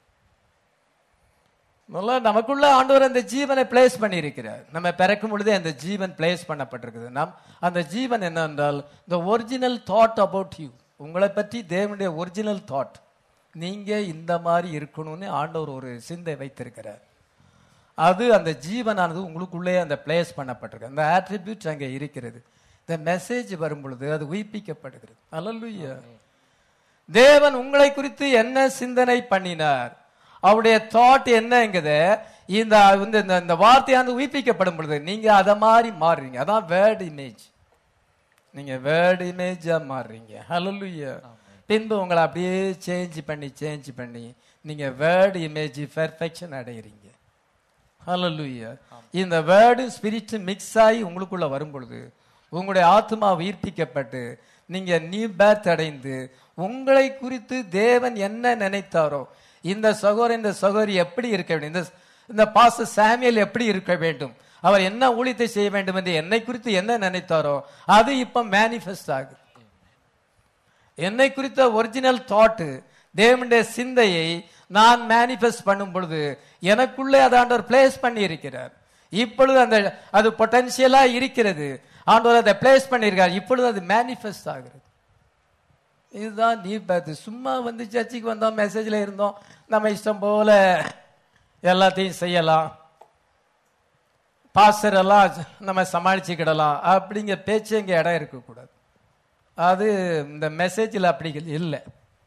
நல்லா நமக்குள்ள ஆண்டவர் அந்த ஜீவனை பிளேஸ் பண்ணியிருக்கிறார் நம்ம பிறக்கும் பொழுதே அந்த ஜீவன் பிளேஸ் பண்ணப்பட்டிருக்குது நாம் அந்த ஜீவன் என்னவென்றால் the original thought about you உங்களை பற்றி தேவனுடைய ஒரிஜினல் தாட் நீங்க இந்த மாதிரி இருக்கணும்னு ஆண்டவர் ஒரு சிந்தை வைத்திருக்கிறார் அது அந்த ஜீவனானது உங்களுக்குள்ளே அந்த பிளேஸ் பண்ணப்பட்டிருக்கு அந்த ஆட்ரிபியூட் அங்கே இருக்கிறது இந்த மெசேஜ் வரும் பொழுது அது உயிர்ப்பிக்கப்படுகிறது அல்லல்லுயா தேவன் உங்களை குறித்து என்ன சிந்தனை பண்ணினார் அவருடைய தாட் என்னங்குது இந்த இந்த- இந்த- இந்த வார்த்தையானது உயிர்ப்பிக்கப்படும் பொழுது நீங்க அதை மாதிரி மாறுறீங்க அதான் வேர்ட் இமேஜ் நீங்க வேர்ட் இமேஜா மாறுறீங்க ஹalleluya பின்பு உங்களை அப்படியே சேஞ்ச் பண்ணி சேஞ்ச் பண்ணி நீங்க வேர்ட் இமேஜ் பெர்ஃபெக்ஷன் அடைகிறீங்க ஹalleluya இந்த வேர்டு ஸ்பிரிட் மிக்ஸ் ஆகி உங்களுக்குள்ள வரும் பொழுது உங்களுடைய ஆத்மா உயிர்ப்பிக்கப்பட்டு நீங்க நியூ பேர்த் அடைந்து உங்களை குறித்து தேவன் என்ன நினைத்தாரோ இந்த சகோதரன் இந்த சகோதரி எப்படி இருக்க வேண்டும் இந்த இந்த பாச சாமியல் எப்படி இருக்க வேண்டும் அவர் என்ன ஊழியத்தை செய்ய வேண்டும் என்று என்னை குறித்து என்ன நினைத்தாரோ அது இப்ப மேனிஃபெஸ்ட் ஆகுது என்னை குறித்த ஒரிஜினல் தாட் தேவனுடைய சிந்தையை நான் மேனிஃபெஸ்ட் பண்ணும் பொழுது எனக்குள்ளே அதை ஆண்டவர் பிளேஸ் பண்ணி இருக்கிறார் இப்பொழுது அந்த அது பொட்டன்ஷியலா இருக்கிறது ஆண்டவர் அதை பிளேஸ் பண்ணியிருக்கார் இப்பொழுது அது மேனிஃபெஸ்ட் ஆகிறது இதுதான் நீ பார்த்து சும்மா வந்து சர்ச்சுக்கு வந்தோம் மெசேஜ்ல இருந்தோம் நம்ம இஷ்டம் போல எல்லாத்தையும் செய்யலாம் பாஸ்டர் எல்லாம் நம்ம சமாளிச்சுக்கிடலாம் அப்படிங்கிற பேச்சு இங்க இடம் இருக்கக்கூடாது அது இந்த மெசேஜில் அப்படி இல்லை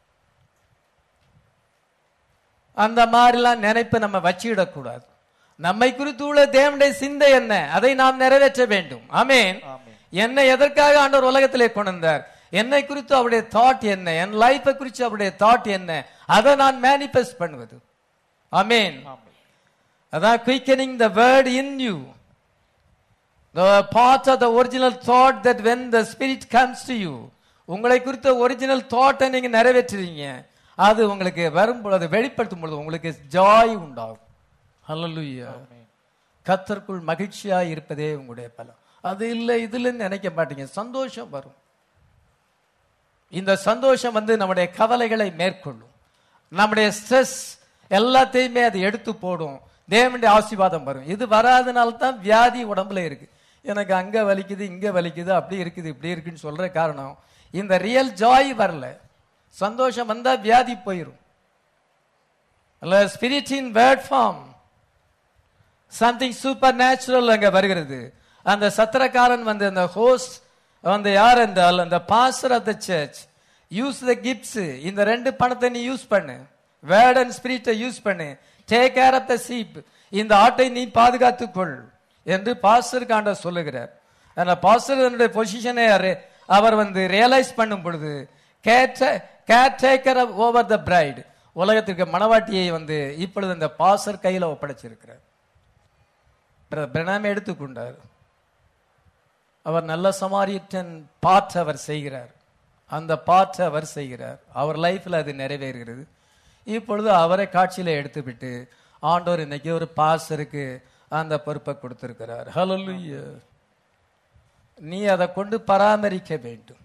அந்த மாதிரிலாம் நினைப்பை நம்ம வச்சுக்கிடக்கூடாது நம்மை குறித்து உள்ள தேவனுடைய சிந்தை என்ன அதை நாம் நிறைவேற்ற வேண்டும் ஆமென் ஆமென். என்னை எதற்காக ஆண்டவர் உலகத்திலே கொண்டு வந்தார் என்னை குறித்து அவருடைய தாட் என்ன என் லைஃபை குறித்து அவருடைய தாட் என்ன அதை நான் மேனிஃபெஸ்ட் பண்ணுவது ஆமென் ஆமென். அதான் quickening the word in you the part of the original thought that when the spirit comes to you உங்களை குறித்த ஒரிஜினல் தாட்டை நீங்க நிறைவேற்றுறீங்க அது உங்களுக்கு வரும் பொழுது வெளிப்படுத்தும் பொழுது உங்களுக்கு ஜாய் உண்டாகும் ஹalleluya கத்தருக்குள் மகிழ்ச்சியா இருப்பதே உங்களுடைய பலம் அது இல்லை இதுலன்னு நினைக்க மாட்டீங்க சந்தோஷம் வரும் இந்த சந்தோஷம் வந்து நம்முடைய கவலைகளை மேற்கொள்ளும் நம்முடைய ஸ்ட்ரெஸ் எல்லாத்தையுமே அது எடுத்து போடும் தேவனுடைய ஆசீர்வாதம் வரும் இது வராதனால தான் வியாதி உடம்புல இருக்கு எனக்கு அங்க வலிக்குது இங்க வலிக்குது அப்படி இருக்குது இப்படி இருக்குன்னு சொல்ற காரணம் இந்த ரியல் ஜாய் வரல சந்தோஷம் வந்தா வியாதி போயிரும் அல்ல spirit in word form something supernatural அங்க வருகிறது அந்த சத்திரக்காரன் வந்து அந்த ஹோஸ்ட் வந்து யார் என்றால் அந்த pastor of the church use the gifts இந்த ரெண்டு பணத்தை நீ யூஸ் பண்ணு வேர்ட் அண்ட் ஸ்பிரிட்டை யூஸ் பண்ணு take care of the sheep இந்த ஆட்டை நீ பாதுகாத்துக்கொள் என்று பாஸ்டருக்கு ஆண்டவர் சொல்லுகிறார் அந்த பாஸ்டர் பொசிஷனே அவர் வந்து ரியலைஸ் பண்ணும் பொழுது caretaker over the bride உலகத்திற்கு மணவாட்டியை வந்து இப்பொழுது இந்த பாசர் கையில ஒப்படைச்சிருக்கிறார் பிரணாம எடுத்துக்கொண்டார் அவர் நல்ல சமாரியன் பாற்ற அவர் செய்கிறார் அந்த பாற்ற அவர் செய்கிறார் அவர் லைஃப்ல அது நிறைவேறுகிறது இப்பொழுது அவரை காட்சியில எடுத்துவிட்டு ஆண்டவர் இன்னைக்கு ஒரு பாசருக்கு அந்த பொறுப்பை கொடுத்திருக்கிறார் ஹalleluya நீ அதை கொண்டு பராமரிக்க வேண்டும்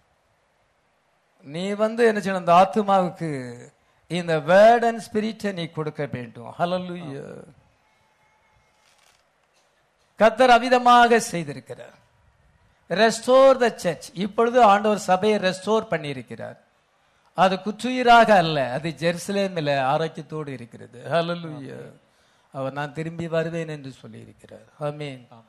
நீ வந்து என்ன செய்யணும் அந்த ஆத்மாவுக்கு இந்த வேர்ட் அண்ட் ஸ்பிரிட்டை நீ கொடுக்க வேண்டும் ஹalleluya கத்தர் அவிதமாக செய்திருக்கிறார் ரெஸ்டோர் த சர்ச் இப்பொழுது ஆண்டவர் சபையை ரெஸ்டோர் பண்ணியிருக்கிறார் அது குற்றுயிராக அல்ல அது ஜெருசலேமில் ஆரோக்கியத்தோடு இருக்கிறது ஹalleluya அவர் நான் திரும்பி வருவேன் என்று சொல்லி இருக்கிறார் ஆமென் ஆமென்.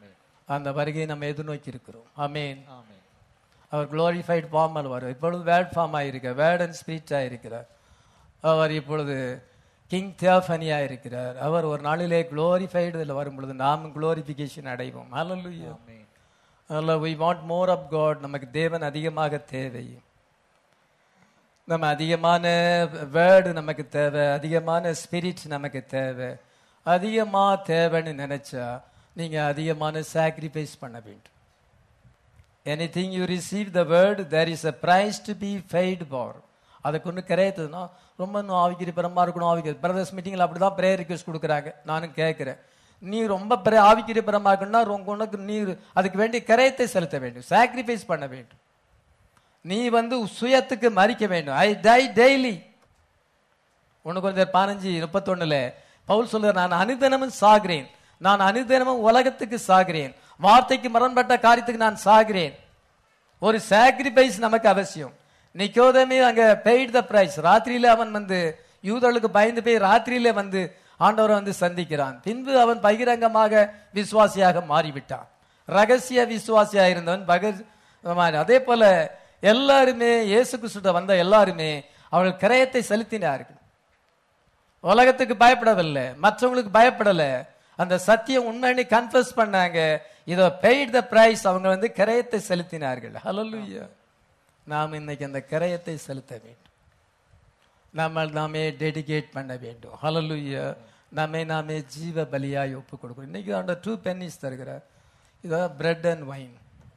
அந்த வருகையை நம்ம எதிர்நோக்கி இருக்கிறோம் ஆமென் ஆமென் அவர் குளோரிஃபைட் ஃபார்மல் வரும் இப்பொழுது வேர்ட் ஃபார்ம் ஆயிருக்க வேர்ட் அண்ட் ஸ்பீச் ஆயிருக்கிறார் அவர் இப்பொழுது கிங் தியாஃபனியா இருக்கிறார் அவர் ஒரு நாளிலே குளோரிஃபைடு இதில் வரும் பொழுது நாம் குளோரிஃபிகேஷன் அடைவோம் ஹalleluya ஆமென் அதனால் we want more of God நமக்கு தேவன் அதிகமாக தேவை நம்ம அதிகமான வேர்டு நமக்கு தேவை அதிகமான ஸ்பிரிட் நமக்கு தேவை அதிகமாக தேவைன்னு நினைச்சா நீங்க அதிகமான சாக்ரிஃபைஸ் பண்ண வேண்டும் anything you receive the word there is a price to be paid for அதுக்கு ஒன்று கிடையாதுன்னா ரொம்ப இன்னும் ஆவிக்கிரிபரமாக இருக்கணும் ஆவிக்கிற பிரதர்ஸ் மீட்டிங்கில் அப்படி தான் ப்ரேயர் ரிக்வெஸ்ட் கொடுக்குறாங்க நானும் கேட்குறேன் நீ ரொம்ப பிரே ஆவிக்கிரிபரமாக இருக்கணும்னா ரொம்ப உனக்கு நீ அதுக்கு வேண்டிய கரையத்தை செலுத்த வேண்டும் சாக்ரிஃபைஸ் பண்ண வேண்டும் நீ வந்து சுயத்துக்கு மறிக்க வேண்டும் ஐ டை டெய்லி ஒன்று கொஞ்சம் பதினஞ்சு முப்பத்தொன்னுல பவுல் சொல்ற நான் அனுதினமும் சாகிறேன் நான் அனுதினமும் உலகத்துக்கு சாகிறேன் வார்த்தைக்கு முரண்பட்ட காரியத்துக்கு நான் சாகிறேன் ஒரு சாக்ரிஃபைஸ் நமக்கு அவசியம் நிக்கோதமே அங்க பெய்ட் த பிரைஸ் ராத்திரியில அவன் வந்து யூதர்களுக்கு பயந்து போய் ராத்திரியில வந்து ஆண்டவரை வந்து சந்திக்கிறான் பின்பு அவன் பகிரங்கமாக விசுவாசியாக மாறிவிட்டான் ரகசிய விசுவாசியா இருந்தவன் பகர் அதே போல எல்லாருமே இயேசு கிறிஸ்துட்ட வந்த எல்லாருமே அவர்கள் கிரயத்தை செலுத்தினார்கள் உலகத்துக்கு பயப்படவில்லை மற்றவங்களுக்கு பயப்படல அந்த சத்தியம் உண்மைன்னு கன்ஃபஸ் பண்ணாங்க இதோ பெய்ட் த பிரைஸ் அவங்க வந்து கிரயத்தை செலுத்தினார்கள் ஹalleluya நாம் இன்னைக்கு அந்த கிரயத்தை செலுத்த வேண்டும் நம்ம நாமே டெடிகேட் பண்ண வேண்டும் ஹalleluya நம்மை நாமே ஜீவ பலியாய் ஒப்பு கொடுக்கணும் இன்னைக்கு அந்த டூ பென்னிஸ் தருகிறார் இதோ bread and wine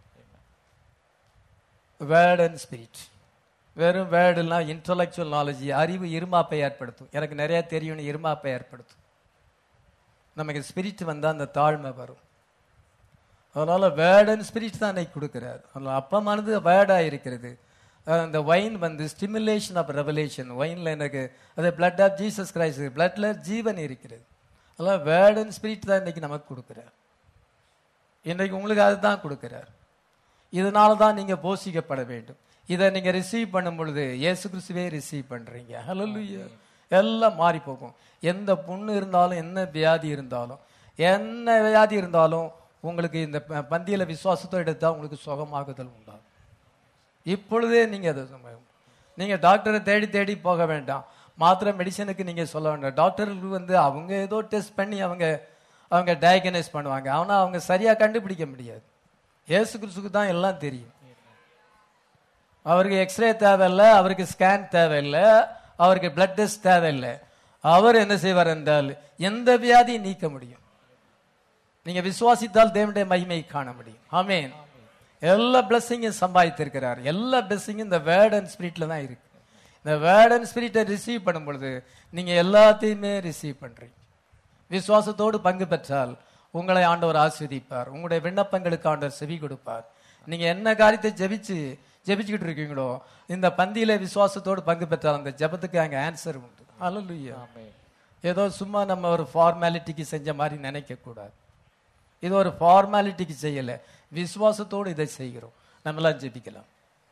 word and spirit வெறும் வேர்டுலாம் இன்டலெக்சுவல் நாலேஜ் அறிவு இருமாப்பை ஏற்படுத்தும் எனக்கு நிறைய தெரியும்னு இருமாப்பை ஏற்படுத்தும் நமக்கு ஸ்பிரிட் வந்தால் அந்த தாழ்மை வரும் அதனால வேர்ட் அண்ட் ஸ்பிரிட் தான் இன்னைக்கு கொடுக்குறாரு அதனால அப்பமானது வேர்டாக இருக்கிறது அஹ் அந்த வைன் வந்து ஸ்டிமுலேஷன் ஆஃப் ரெவலேஷன் வைனில் எனக்கு அது பிளட் ஆஃப் ஜீசஸ் கிரைஸ்ட் பிளட்ல ஜீவன் இருக்கிறது அதனால் வேர்ட் அண்ட் ஸ்பிரிட் தான் இன்னைக்கு நமக்கு கொடுக்குறார் இன்றைக்கு உங்களுக்கு அதுதான் கொடுக்குறார் இதனால தான் நீங்க போஷிக்கப்பட வேண்டும் இதை நீங்க ரிசீவ் பண்ணும் பொழுது இயேசு கிறிஸ்துவே ரிசீவ் பண்றீங்க ஹalleluya எல்லாம் மாறி போகும் எந்த புண்ணு இருந்தாலும் என்ன வியாதி இருந்தாலும் என்ன வியாதி இருந்தாலும் உங்களுக்கு இந்த ப- பந்தியில விசுவாசத்தை எடுத்தா உங்களுக்கு சுகமாகுதல் உண்டாகும் இப்பொழுதே நீங்க அதை சும- நீங்க டாக்டரை தேடி தேடி போக வேண்டாம் மாத்திரை மெடிசனுக்கு நீங்க சொல்ல வேண்டாம் டாக்டருக்கு வந்து அவங்க ஏதோ டெஸ்ட் பண்ணி அவங்க அவங்க டயக்னைஸ் பண்ணுவாங்க ஆனா அவங்க சரியா கண்டுபிடிக்க முடியாது இயேசு கிறிஸ்துக்கு தான் எல்லாம் தெரியும் அவருக்கு எக்ஸ்ரே தேவையில்லை அவருக்கு ஸ்கேன் தேவையில்லை அவருக்கு பிளட் டெஸ்ட் தேவையில்லை அவர் என்ன செய்வார் என்றால் எந்த வியாதியும் நீக்க முடியும் நீங்க விசுவாசித்தால் தேவனுடைய மகிமையை காண முடியும் ஆமென் எல்லா பிளஸ்ஸிங்கும் சம்பாதித்திருக்கிறார் எல்லா பிளஸ்ஸிங்கும் இந்த வேர்ட் அண்ட் ஸ்பிரிட்ல தான் இருக்கு இந்த வேர்ட் அண்ட் ஸ்பிரிட்டை ரிசீவ் பண்ணும் பொழுது நீங்க எல்லாத்தையுமே ரிசீவ் பண்றீங்க விசுவாசத்தோடு பங்கு பெற்றால் உங்களை ஆண்டவர் ஆஸ்வதிப்பார் உங்களுடைய விண்ணப்பங்களுக்கு ஆண்டவர் செவி கொடுப்பார் நீங்க என்ன காரியத்தை ஜெபிச்சு ஜெபிச்சுக்கிட்டு இருக்கீங்களோ இந்த பந்தியில விசுவாசத்தோடு பங்கு பெற்றால் அந்த ஜெபத்துக்கு அங்க ஆன்சர் உண்டு அல்லலுயா ஆமென் ஏதோ சும்மா நம்ம ஒரு ஃபார்மாலிட்டிக்கு செஞ்ச மாதிரி நினைக்க கூடாது இது ஒரு ஃபார்மாலிட்டிக்கு செய்யல விசுவாசத்தோடு இதை செய்கிறோம் நம்மளாம் ஜெபிக்கலாம்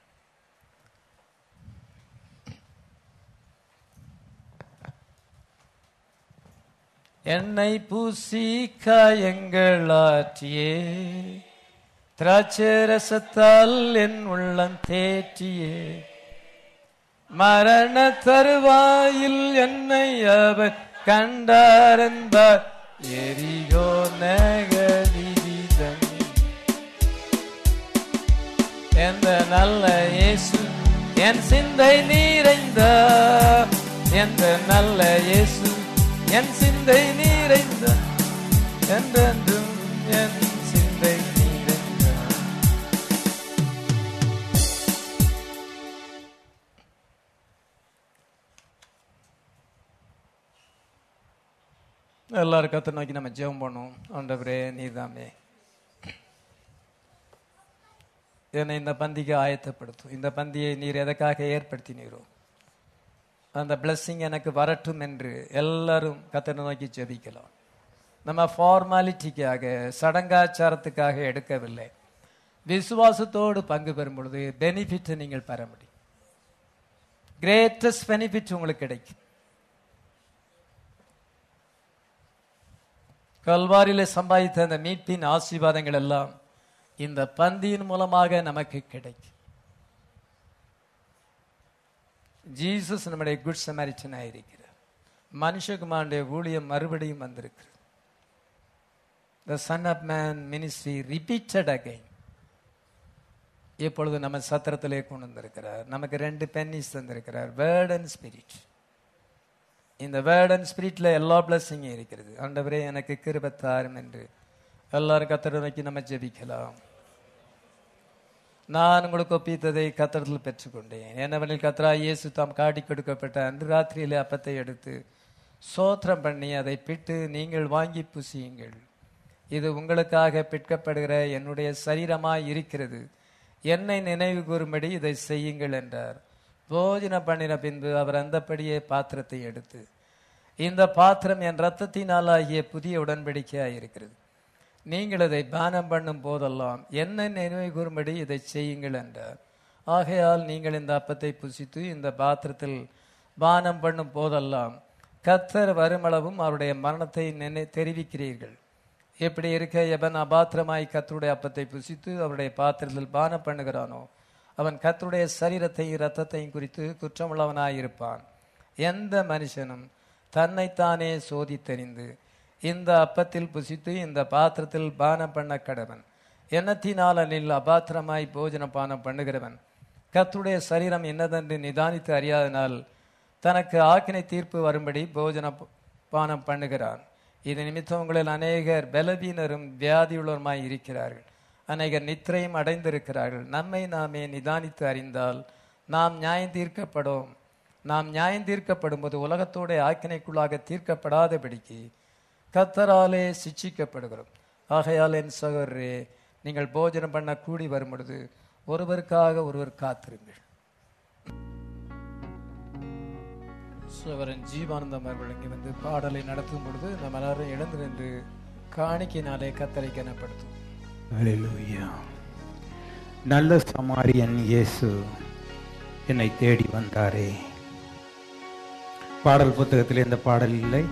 என்னை பூசி காயங்களாற்றியே திராட்சரசத்தால் என் உள்ளம் தேற்றியே மரண தருவாயில் என்னை அவர் கண்டாரந்தார் எரிகோ நகரிதன் எந்த நல்ல இயேசு என் சிந்தை நீரைந்த எந்த நல்ல இயேசு என் சிந்தை நீரைந்த என்றென்றும் என் சிந்தை நீரைந்த எல்லாரும் கத்தை நோக்கி நம்ம ஜெபம் பண்ணுவோம் ஆண்டவரே நீதாமே என்னை இந்த பந்திக்கு ஆயத்தப்படுத்தும் இந்த பந்தியை நீர் எதற்காக ஏற்படுத்தினீரோ அந்த blessing எனக்கு வரட்டும் என்று எல்லாரும் கத்தனை நோக்கி ஜெபிக்கலாம் நம்ம ஃபார்மாலிட்டிக்காக சடங்காச்சாரத்துக்காக எடுக்கவில்லை விசுவாசத்தோடு பங்கு பெறும் பொழுது பெனிஃபிட் நீங்கள் பெற முடியும் கிரேட்டஸ்ட் பெனிஃபிட் உங்களுக்கு கிடைக்கும் கல்வாரியிலே சம்பாதித்த அந்த மீட்பின் ஆசீர்வாதங்கள் எல்லாம் இந்த பந்தியின் மூலமாக நமக்கு கிடைக்கும் ஜீசஸ் நம்முடைய குட் சமாரிச்சனாக இருக்கிறார் மனுஷகுமாருடைய ஊழியம் மறுபடியும் வந்திருக்கிறது the son of man ministry repeated again இப்பொழுது நம்ம சத்திரத்திலே கொண்டு வந்திருக்கிறார் நமக்கு ரெண்டு பென்னிஸ் தந்திருக்கிறார் வேர்ட் அண்ட் ஸ்பிரிட் இந்த வேர்ட் அண்ட் ஸ்பிரிட்ல எல்லா பிளஸிங்கும் இருக்கிறது ஆண்டவரே எனக்கு கிருபத்தாரும் என்று எல்லாரும் கத்தரை நோக்கி நம்ம ஜெபிக்கலாம் நான் உங்களுக்கு ஒப்பித்ததை கத்தரத்தில் பெற்றுக்கொண்டேன் என்னவெனில் கத்தரா இயேசு தாம் காட்டி கொடுக்கப்பட்ட அன்று ராத்திரியிலே அப்பத்தை எடுத்து சோத்திரம் பண்ணி அதை பிட்டு நீங்கள் வாங்கி புசியுங்கள் இது உங்களுக்காக பிற்கப்படுகிற என்னுடைய சரீரமாய் இருக்கிறது என்னை நினைவு கூறும்படி இதை செய்யுங்கள் என்றார் போஜன பண்ணின பின்பு அவர் அந்தப்படியே பாத்திரத்தை எடுத்து இந்த பாத்திரம் என் ரத்தத்தினாலாகிய புதிய உடன்படிக்கையாய் இருக்கிறது நீங்கள் இதை பானம் பண்ணும் போதெல்லாம் என்ன நினைவு கூறும்படி இதை செய்யுங்கள் என்றார் ஆகையால் நீங்கள் இந்த அப்பத்தை புசித்து இந்த பாத்திரத்தில் பானம் பண்ணும் போதெல்லாம் கத்தர் வருமளவும் அவருடைய மரணத்தை நினை தெரிவிக்கிறீர்கள் எப்படி இருக்க எவன் அபாத்திரமாய் கத்தருடைய அப்பத்தை புசித்து அவருடைய பாத்திரத்தில் பானம் பண்ணுகிறானோ அவன் கத்தருடைய சரீரத்தையும் இரத்தத்தையும் குறித்து குற்றமுள்ளவனாய் இருப்பான் எந்த மனுஷனும் தன்னைத்தானே சோதித்தறிந்து இந்த அப்பத்தில் புசித்து இந்த பாத்திரத்தில் பானம் பண்ண கடவன் எண்ணத்தினாலனில் அபாத்திரமாய் போஜன பானம் பண்ணுகிறவன் கத்துடைய சரீரம் என்னதென்று நிதானித்து அறியாதனால் தனக்கு ஆக்கினை தீர்ப்பு வரும்படி போஜன பானம் பண்ணுகிறான் இது நிமித்தம் உங்களில் அநேகர் பலவீனரும் வியாதியுள்ளவருமாய் இருக்கிறார்கள் அநேகர் நித்திரையும் அடைந்திருக்கிறார்கள் நம்மை நாமே நிதானித்து அறிந்தால் நாம் நியாயம் தீர்க்கப்படும் நாம் நியாயம் தீர்க்கப்படும் போது உலகத்தோட ஆக்கினைக்குள்ளாக தீர்க்கப்படாதபடிக்கு கத்தராலே சிட்சிக்கப்படுகிறோம் ஆகையால் என் சகோதரரே நீங்கள் போஜனம் பண்ண கூடி வரும் பொழுது ஒருவருக்காக ஒருவர் காத்திருங்கள் சோதரன் ஜீவானந்தம் அவர்கள் இங்கே வந்து பாடலை நடத்தும் பொழுது நம்ம எல்லாரும் எழுந்து நின்று காணிக்கையினாலே கத்தரை கனப்படுத்தும் அல்லேலூயா நல்ல சமாரியன் இயேசு என்னை தேடி வந்தாரே பாடல் புத்தகத்தில் இந்த பாடல் இல்லை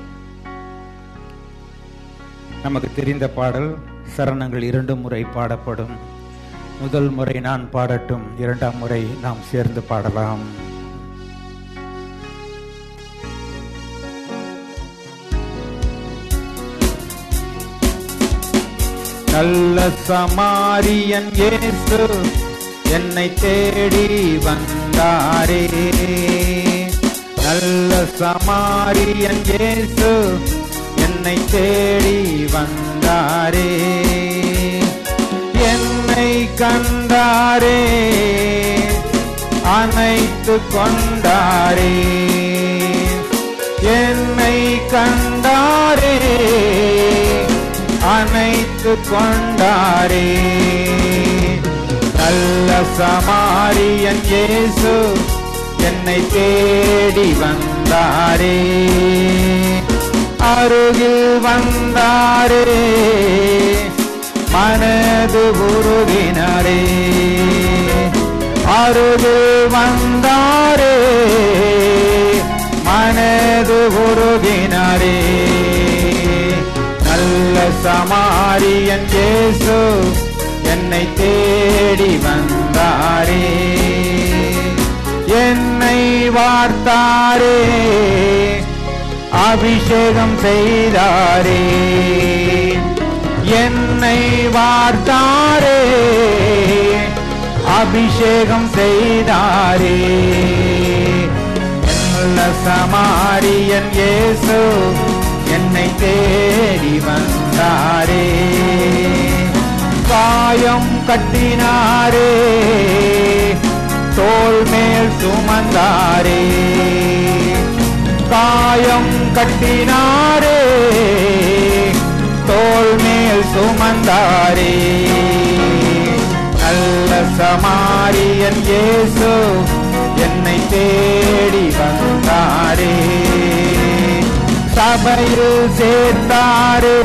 நமக்கு தெரிந்த பாடல் சரணங்கள் இரண்டு முறை பாடப்படும் முதல் முறை நான் பாடட்டும் இரண்டாம் முறை நாம் சேர்ந்து பாடலாம் நல்ல சமாரியன் இயேசு என்னை தேடி வந்தாரே நல்ல சமாரியன் இயேசு என்னை தேடி வந்தாரே என்னை கண்டாரே அணைத்து கொண்டாரே என்னை கண்டாரே அணைத்து கொண்டாரே நல்ல சமாரியன் இயேசு என்னை தேடி வந்தாரே அருகில் வந்தாரே மனது உருகினாரே அருகில் வந்தாரே மனது உருகினாரே நல்ல சமாரியன் இயேசு என்னை தேடி வந்தாரே என்னை வார்த்தாரே அபிஷேகம் செய்தாரே என்னை வார்த்தாரே அபிஷேகம் செய்தாரே நல்ல சமாரியன் இயேசு என்னை தேடி வந்தாரே காயம் கட்டினாரே தோள் மேல் சுமந்தாரே காயம் கட்டினாரே தோள் மேல் சுமந்தாரே நல்ல சமாரியன் இயேசு என்னை தேடி வந்தாரே சபையில் சேர்த்தாரே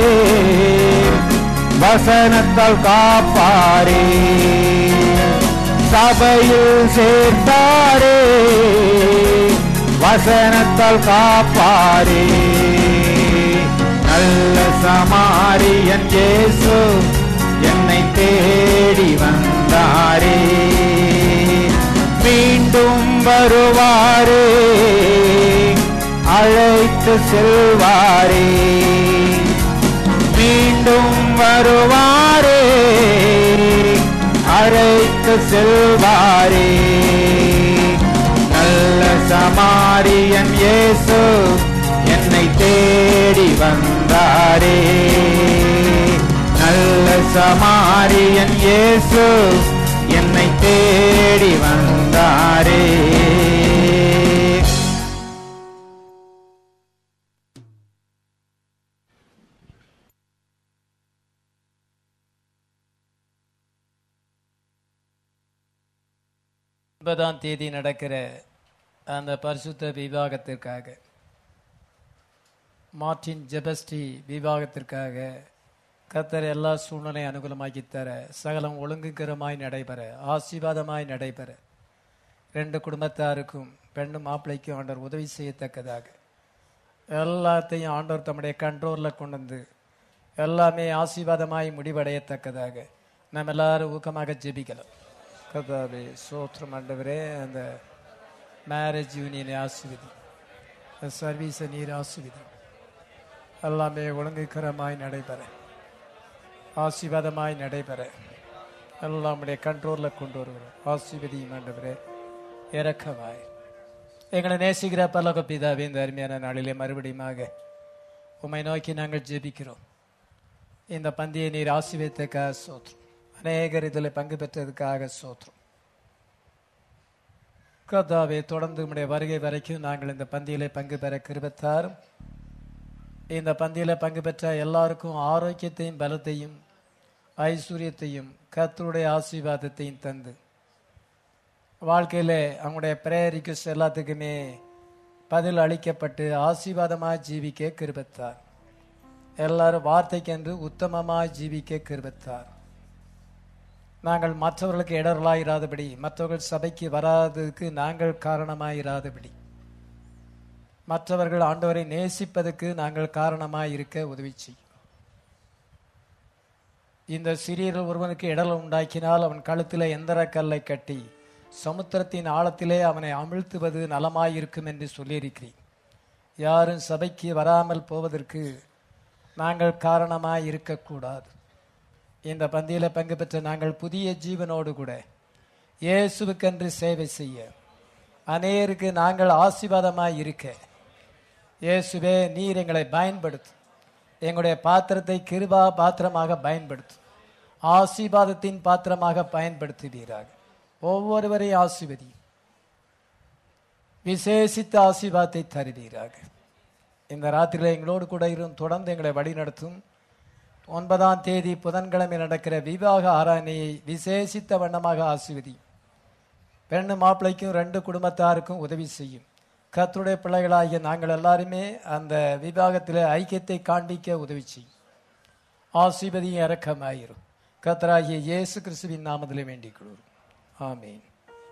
வசனத்தால் காப்பாரே சபையில் சேர்த்தாரே வசனத்தால் காப்பாரே நல்ல நல்ல சமாரியன் இயேசு என்னை தேடி வந்தாரே மீண்டும் வருவாரே அழைத்து செல்வாரே மீண்டும் வருவாரே அழைத்து செல்வாரே நல்ல சமாரியன் இயேசு என்னை தேடி வந்தாரே நல்ல சமாரியன் இயேசு என்னை தேடி வந்தாரே ஒன்பதாம் தேதி நடக்கிற அந்த பரிசுத்த விவாகத்திற்காக மார்டின் ஜெபஸ்டி விவாகத்திற்காக கத்தர் எல்லா சூழ்நிலை அனுகூலமாக்கி தர சகலம் ஒழுங்குகரமாய் நடைபெற ஆசீர்வாதமாய் நடைபெற ரெண்டு குடும்பத்தாருக்கும் பெண்ணும் மாப்பிள்ளைக்கும் ஆண்டவர் உதவி செய்யத்தக்கதாக எல்லாத்தையும் ஆண்டவர் தம்முடைய கண்ட்ரோலில் கொண்டு வந்து எல்லாமே ஆசீர்வாதமாய் முடிவடையத்தக்கதாக நம்ம எல்லாரும் ஊக்கமாக ஜெபிக்கலாம் கதாவே சோத்திரம் ஆண்டவரே அந்த மேரேஜ் யூனியனை ஆசிர்வதி சர்வீஸை நீர் ஆசிர்வதி எல்லாமே ஒழுங்குகரமாய் நடைபெற ஆசீர்வாதமாய் நடைபெற எல்லாம் உடைய கண்ட்ரோலில் கொண்டு வருகிறோம் ஆசீர்வதியும் ஆண்டவரே இறக்கமாய் எங்களை நேசிக்கிற பல்லக பிதாவே இந்த அருமையான நாளிலே மறுபடியுமாக உம்மை நோக்கி நாங்கள் ஜெபிக்கிறோம் இந்த பந்தியை நீர் ஆசீர்வதித்தக்காக சோத்திரம் அநேகர் இதில் பங்கு பெற்றதுக்காக சோத்திரம் கர்த்தாவே தொடர்ந்து உம்முடைய வருகை வரைக்கும் நாங்கள் இந்த பந்தியிலே பங்கு பெற கிருபத்தாரும் இந்த பந்தியில பங்கு பெற்ற எல்லாருக்கும் ஆரோக்கியத்தையும் பலத்தையும் ஐஸ்வர்யத்தையும் கர்த்தருடைய ஆசீர்வாதத்தையும் தந்து வாழ்க்கையில அவங்களுடைய பிரேயர் ரிக்வஸ்ட் எல்லாத்துக்குமே பதில் அளிக்கப்பட்டு ஆசீர்வாதமாய் ஜீவிக்க கிருபத்தார் எல்லாரும் வார்த்தைக்கென்று உத்தமமாய் ஜீவிக்க கிருபத்தார் நாங்கள் மற்றவர்களுக்கு இடர்களாயிராதபடி மற்றவர்கள் சபைக்கு வராததுக்கு நாங்கள் காரணமாயிராதபடி மற்றவர்கள் ஆண்டவரை நேசிப்பதற்கு நாங்கள் காரணமாய் இருக்க உதவி செய்யும் இந்த சிறியர்கள் ஒருவனுக்கு இடல் உண்டாக்கினால் அவன் கழுத்திலே எந்திர கல்லை கட்டி சமுத்திரத்தின் ஆழத்திலே அவனை அமிழ்த்துவது நலமாயிருக்கும் என்று சொல்லியிருக்கிறேன் யாரும் சபைக்கு வராமல் போவதற்கு நாங்கள் காரணமாய் இருக்கக்கூடாது இந்த பந்தியில பங்கு பெற்ற நாங்கள் புதிய ஜீவனோடு கூட இயேசுவுக்கென்று சேவை செய்ய அநேருக்கு நாங்கள் ஆசீர்வாதமாய் இருக்க இயேசுவே நீர் எங்களை பயன்படுத்தும் எங்களுடைய பாத்திரத்தை கிருபா பாத்திரமாக பயன்படுத்தும் ஆசீர்வாதத்தின் பாத்திரமாக பயன்படுத்துவீராக ஒவ்வொருவரையும் ஆசீர்வதி விசேஷித்த ஆசீர்வாதத்தை தருவீராக இந்த ராத்திரியில் எங்களோடு கூட இருந்து தொடர்ந்து எங்களை வழிநடத்தும் ஒன்பதாம் தேதி புதன்கிழமை நடக்கிற விவாக ஆராதனையை விசேஷித்த வண்ணமாக ஆசீர்வதி பெண்ணு மாப்பிள்ளைக்கும் ரெண்டு குடும்பத்தாருக்கும் உதவி செய்யும் கர்த்தருடைய பிள்ளைகளாகிய நாங்கள் எல்லாருமே அந்த விவாகத்தில் ஐக்கியத்தை காண்பிக்க உதவி செய்யும் ஆசீர்வதியும் இறக்கமாயிரும் கர்த்தராகிய இயேசு கிறிஸ்துவின் நாமத்திலே வேண்டிக் கொள்கிறோம் ஆமீன்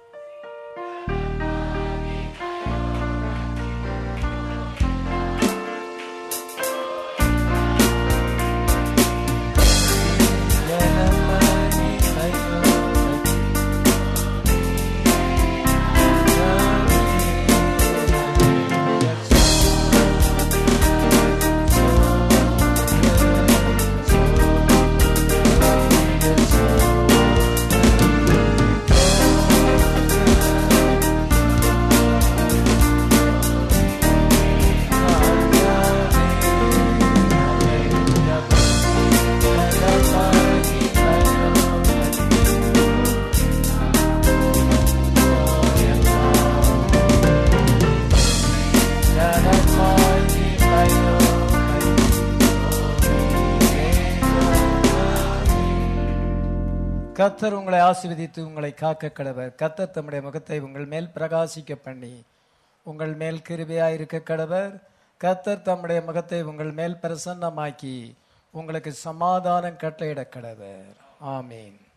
கத்தர் உங்களை ஆசீர்வதித்து உங்களை காக்க கடவர் கத்தர் தம்முடைய முகத்தை உங்கள் மேல் பிரகாசிக்க பண்ணி உங்கள் மேல் கிருபையாயிருக்க கடவர் கத்தர் தம்முடைய முகத்தை உங்கள் மேல் பிரசன்னமாக்கி உங்களுக்கு சமாதானம் கட்டளையிட கடவர் ஆமீன்